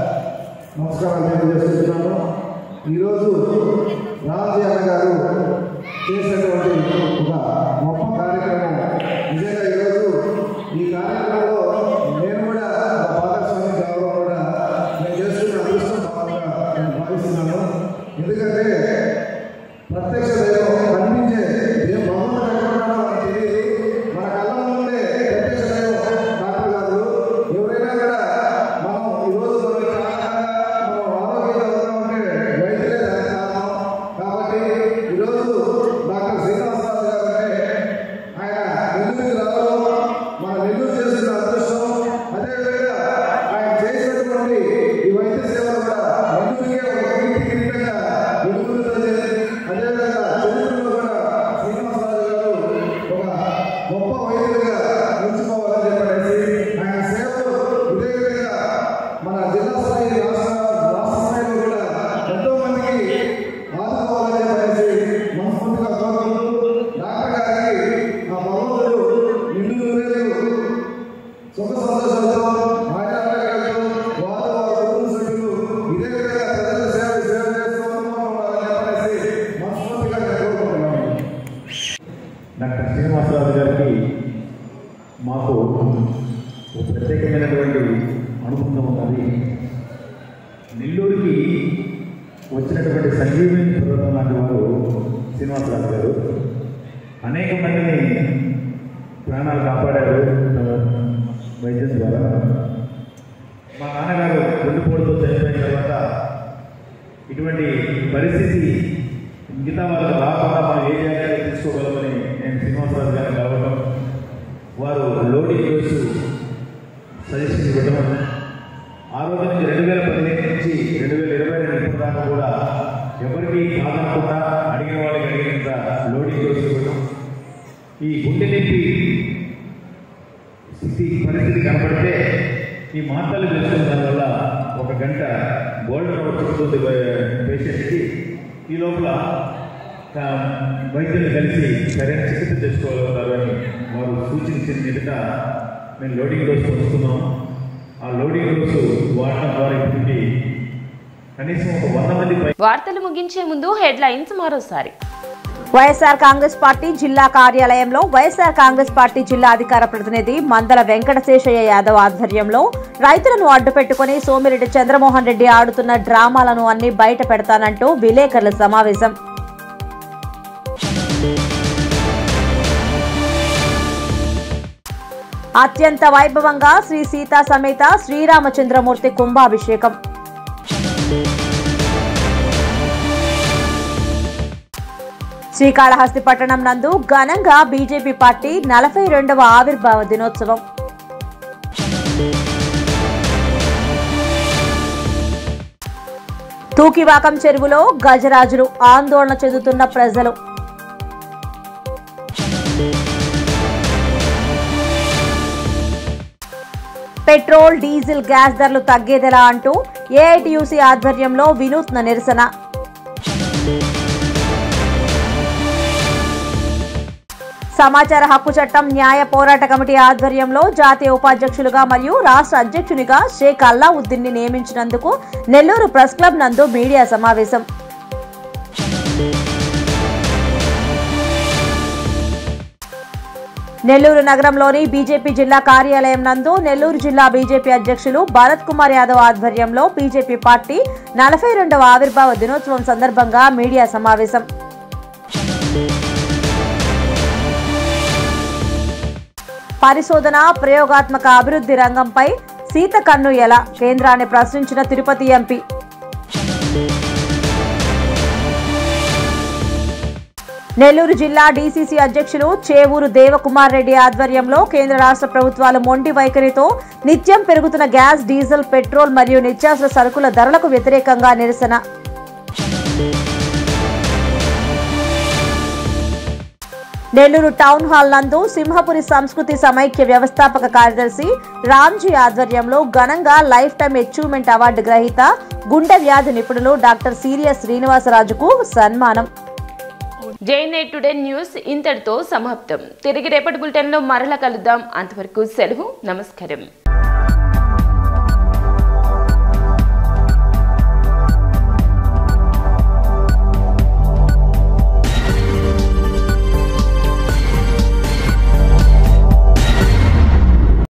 నమస్కారం తెలియజేస్తున్నాను ఈరోజు రాజీ అన్న గారు చేసినటువంటి ఒక గొప్ప కార్యక్రమం నిజంగా ఈరోజు ఈ కార్యక్రమంలో నేను కూడా ఒక భాగస్వామి కావడం కూడా నేను చేస్తున్న అదృష్టం భాగంగా నేను భావిస్తున్నాను ఎందుకంటే ప్రత్యక్ష దైవం కనిపించే దేవు భగవంతుడు ఎక్కడ ఉన్నాడో మనకు తెలియదు మన కళ్ళ ముందే ప్రత్యక్ష దైవం డాక్టర్ గారు ఎవరైనా కూడా మనం ఈరోజు మనం ఇక్కడ మనం ఆరోగ్యంగా ఉన్నామంటే వైద్యులే దానికి కారణం కాబట్టి ఈరోజు డాక్టర్ శ్రీనివాసరావు గారు అంటే ఆయన నెల్లూరుకి రావడం మన నెల్లూరు చేస్తున్న అదృష్టం అదేవిధంగా ఆయన చేసినటువంటి ఈ వైద్య సేవలు కూడా నెల్లూరుకే ఒక కీర్తి కిరీటంగా వెలుగుతుంది అదేవిధంగా చరిత్రలో కూడా శ్రీనివాసరావు గారు ఒక గొప్ప వైద్యులుగా నిలిచిపోవాలని చెప్పనేసి ఆయన సేవలు ఇదే విధంగా మన జిల్లా స్థాయి రాష్ట్ర రాష్ట్ర స్థాయిలో కూడా ఎంతో మందికి ఆదుకోవాలని చెప్పనేసి మనస్ఫూర్తిగా కోరుకుంటూ డాక్టర్ గారికి ఆ భగవంతుడు నిండు నూరేళ్ళు సుఖ సంతోషాలతో ఆయన ఆరోగ్యాలతో వారు వారి కుటుంబ సభ్యులు ఇదే విధంగా ప్రజల సేవ సేవ చేస్తూ ఉండాలని చెప్పనేసి మనస్ఫూర్తిగా నేను కోరుకుంటున్నాను డాక్టర్ శ్రీనివాసరావు గారికి మాకు ఒక ప్రత్యేకమైనటువంటి అనుబంధం ఉన్నది నెల్లూరుకి వచ్చినటువంటి సంజీవిని పర్వతం లాంటి వారు శ్రీనివాసరావు గారు అనేక మందిని ప్రాణాలు కాపాడారు తన వైద్యం ద్వారా మా నాన్నగారు గుండెపోటుతో చనిపోయిన తర్వాత ఇటువంటి పరిస్థితి మిగతా వాళ్ళకి రాకుండా మనం ఏ జాగ్రత్తలు తీసుకోగలమని నేను శ్రీనివాసరాజు గారిని కలవటం వారు లోడింగ్ డోసు సజెషన్ ఇవ్వటం ఆ రోజు నుంచి రెండు వేల పదిహేను నుంచి రెండు వేల ఇరవై రెండు ఇప్పటి దాకా కూడా ఎవరికి కాదనకుండా అడిగిన వాళ్ళకి అడిగినంత లోడింగ్ డోసు ఇవ్వటం ఈ గుండె నొప్పి స్థితి పరిస్థితి కనబడితే ఈ మాటలు వేసుకున్న దానివల్ల ఒక గంట గోల్డ్ కవర్ చుట్టుతుంది పేషెంట్కి ఈ లోపల ఆ, వైద్యులు కలిసి సరైన చికిత్స చేసుకోగలుగుతారు అని వారు సూచించిన ఎదుట మేము లోడింగ్ డోస్ పొందుతున్నాం ఆ లోడింగ్ డోసు వాడటం ద్వారా ఇప్పటికి కనీసం ఒక వంద మంది పై వార్తలు ముగించే ముందు హెడ్లైన్స్ మరోసారి వైఎస్ఆర్ కాంగ్రెస్ పార్టీ జిల్లా కార్యాలయంలో వైఎస్ఆర్ కాంగ్రెస్ పార్టీ జిల్లా అధికార ప్రతినిధి మందల వెంకటశేషయ్య యాదవ్ ఆధ్వర్యంలో రైతులను అడ్డుపెట్టుకుని సోమిరెడ్డి చంద్రమోహన్ రెడ్డి ఆడుతున్న డ్రామాలను అన్ని బయట పెడతానంటూ విలేకరుల సమావేశం అత్యంత వైభవంగా శ్రీ సీతా సమేత శ్రీరామచంద్రమూర్తి కుంభాభిషేకం శ్రీకాళహస్తి పట్టణం నందు ఘనంగా బీజేపీ పార్టీ నలభై రెండవ ఆవిర్భావ దినోత్సవం తూకివాకం చెరువులో గజరాజులు ఆందోళన చెందుతున్న ప్రజలు పెట్రోల్ డీజిల్ గ్యాస్ ధరలు తగ్గేదెలా అంటూ ఏఐటియుసి ఆధ్వర్యంలో వినూత్న నిరసన సమాచార హక్కు చట్టం న్యాయ పోరాట కమిటీ ఆధ్వర్యంలో జాతీయ ఉపాధ్యక్షులుగా మరియు రాష్ట్ర అధ్యక్షునిగా షేక్ అల్లావుద్దీన్ ని నియమించినందుకు నెల్లూరు ప్రెస్ క్లబ్ నందు మీడియా సమావేశం నెల్లూరు నగరంలోని బీజేపీ జిల్లా కార్యాలయం నందు నెల్లూరు జిల్లా బీజేపీ అధ్యక్షులు భరత్ కుమార్ యాదవ్ ఆధ్వర్యంలో బీజేపీ పార్టీ నలభై రెండవ ఆవిర్భావ దినోత్సవం సందర్భంగా మీడియా సమావేశం పరిశోధన ప్రయోగాత్మక అభివృద్ధి రంగంపై సీత కన్ను ఎలా కేంద్రాన్ని ప్రశ్నించిన తిరుపతి ఎంపీ నెల్లూరు జిల్లా డీసీసీ అధ్యక్షులు చేవూరు దేవకుమార్ రెడ్డి ఆధ్వర్యంలో కేంద్ర రాష్ట్ర ప్రభుత్వాలు మొండి వైఖరితో నిత్యం పెరుగుతున్న గ్యాస్ డీజిల్ పెట్రోల్ మరియు నిత్యావసర సరుకుల ధరలకు వ్యతిరేకంగా నిరసన నెల్లూరు టౌన్ హాల్ నందు సింహపురి సంస్కృతి సమైక్య వ్యవస్థాపక కార్యదర్శి రామ్జీ ఆధ్వర్యంలో ఘనంగా లైఫ్ టైం అచీవ్మెంట్ అవార్డు గ్రహీత గుండె వ్యాధి నిపుణులు డాక్టర్ సీరియస్ శ్రీనివాసరాజుకు సన్మానం జేఎన్ఐ టుడే న్యూస్ ఇంతటితో సమాప్తం తిరిగి రేపటి బులెటిన్లో మరలా కలుద్దాం అంతవరకు సెలవు నమస్కారం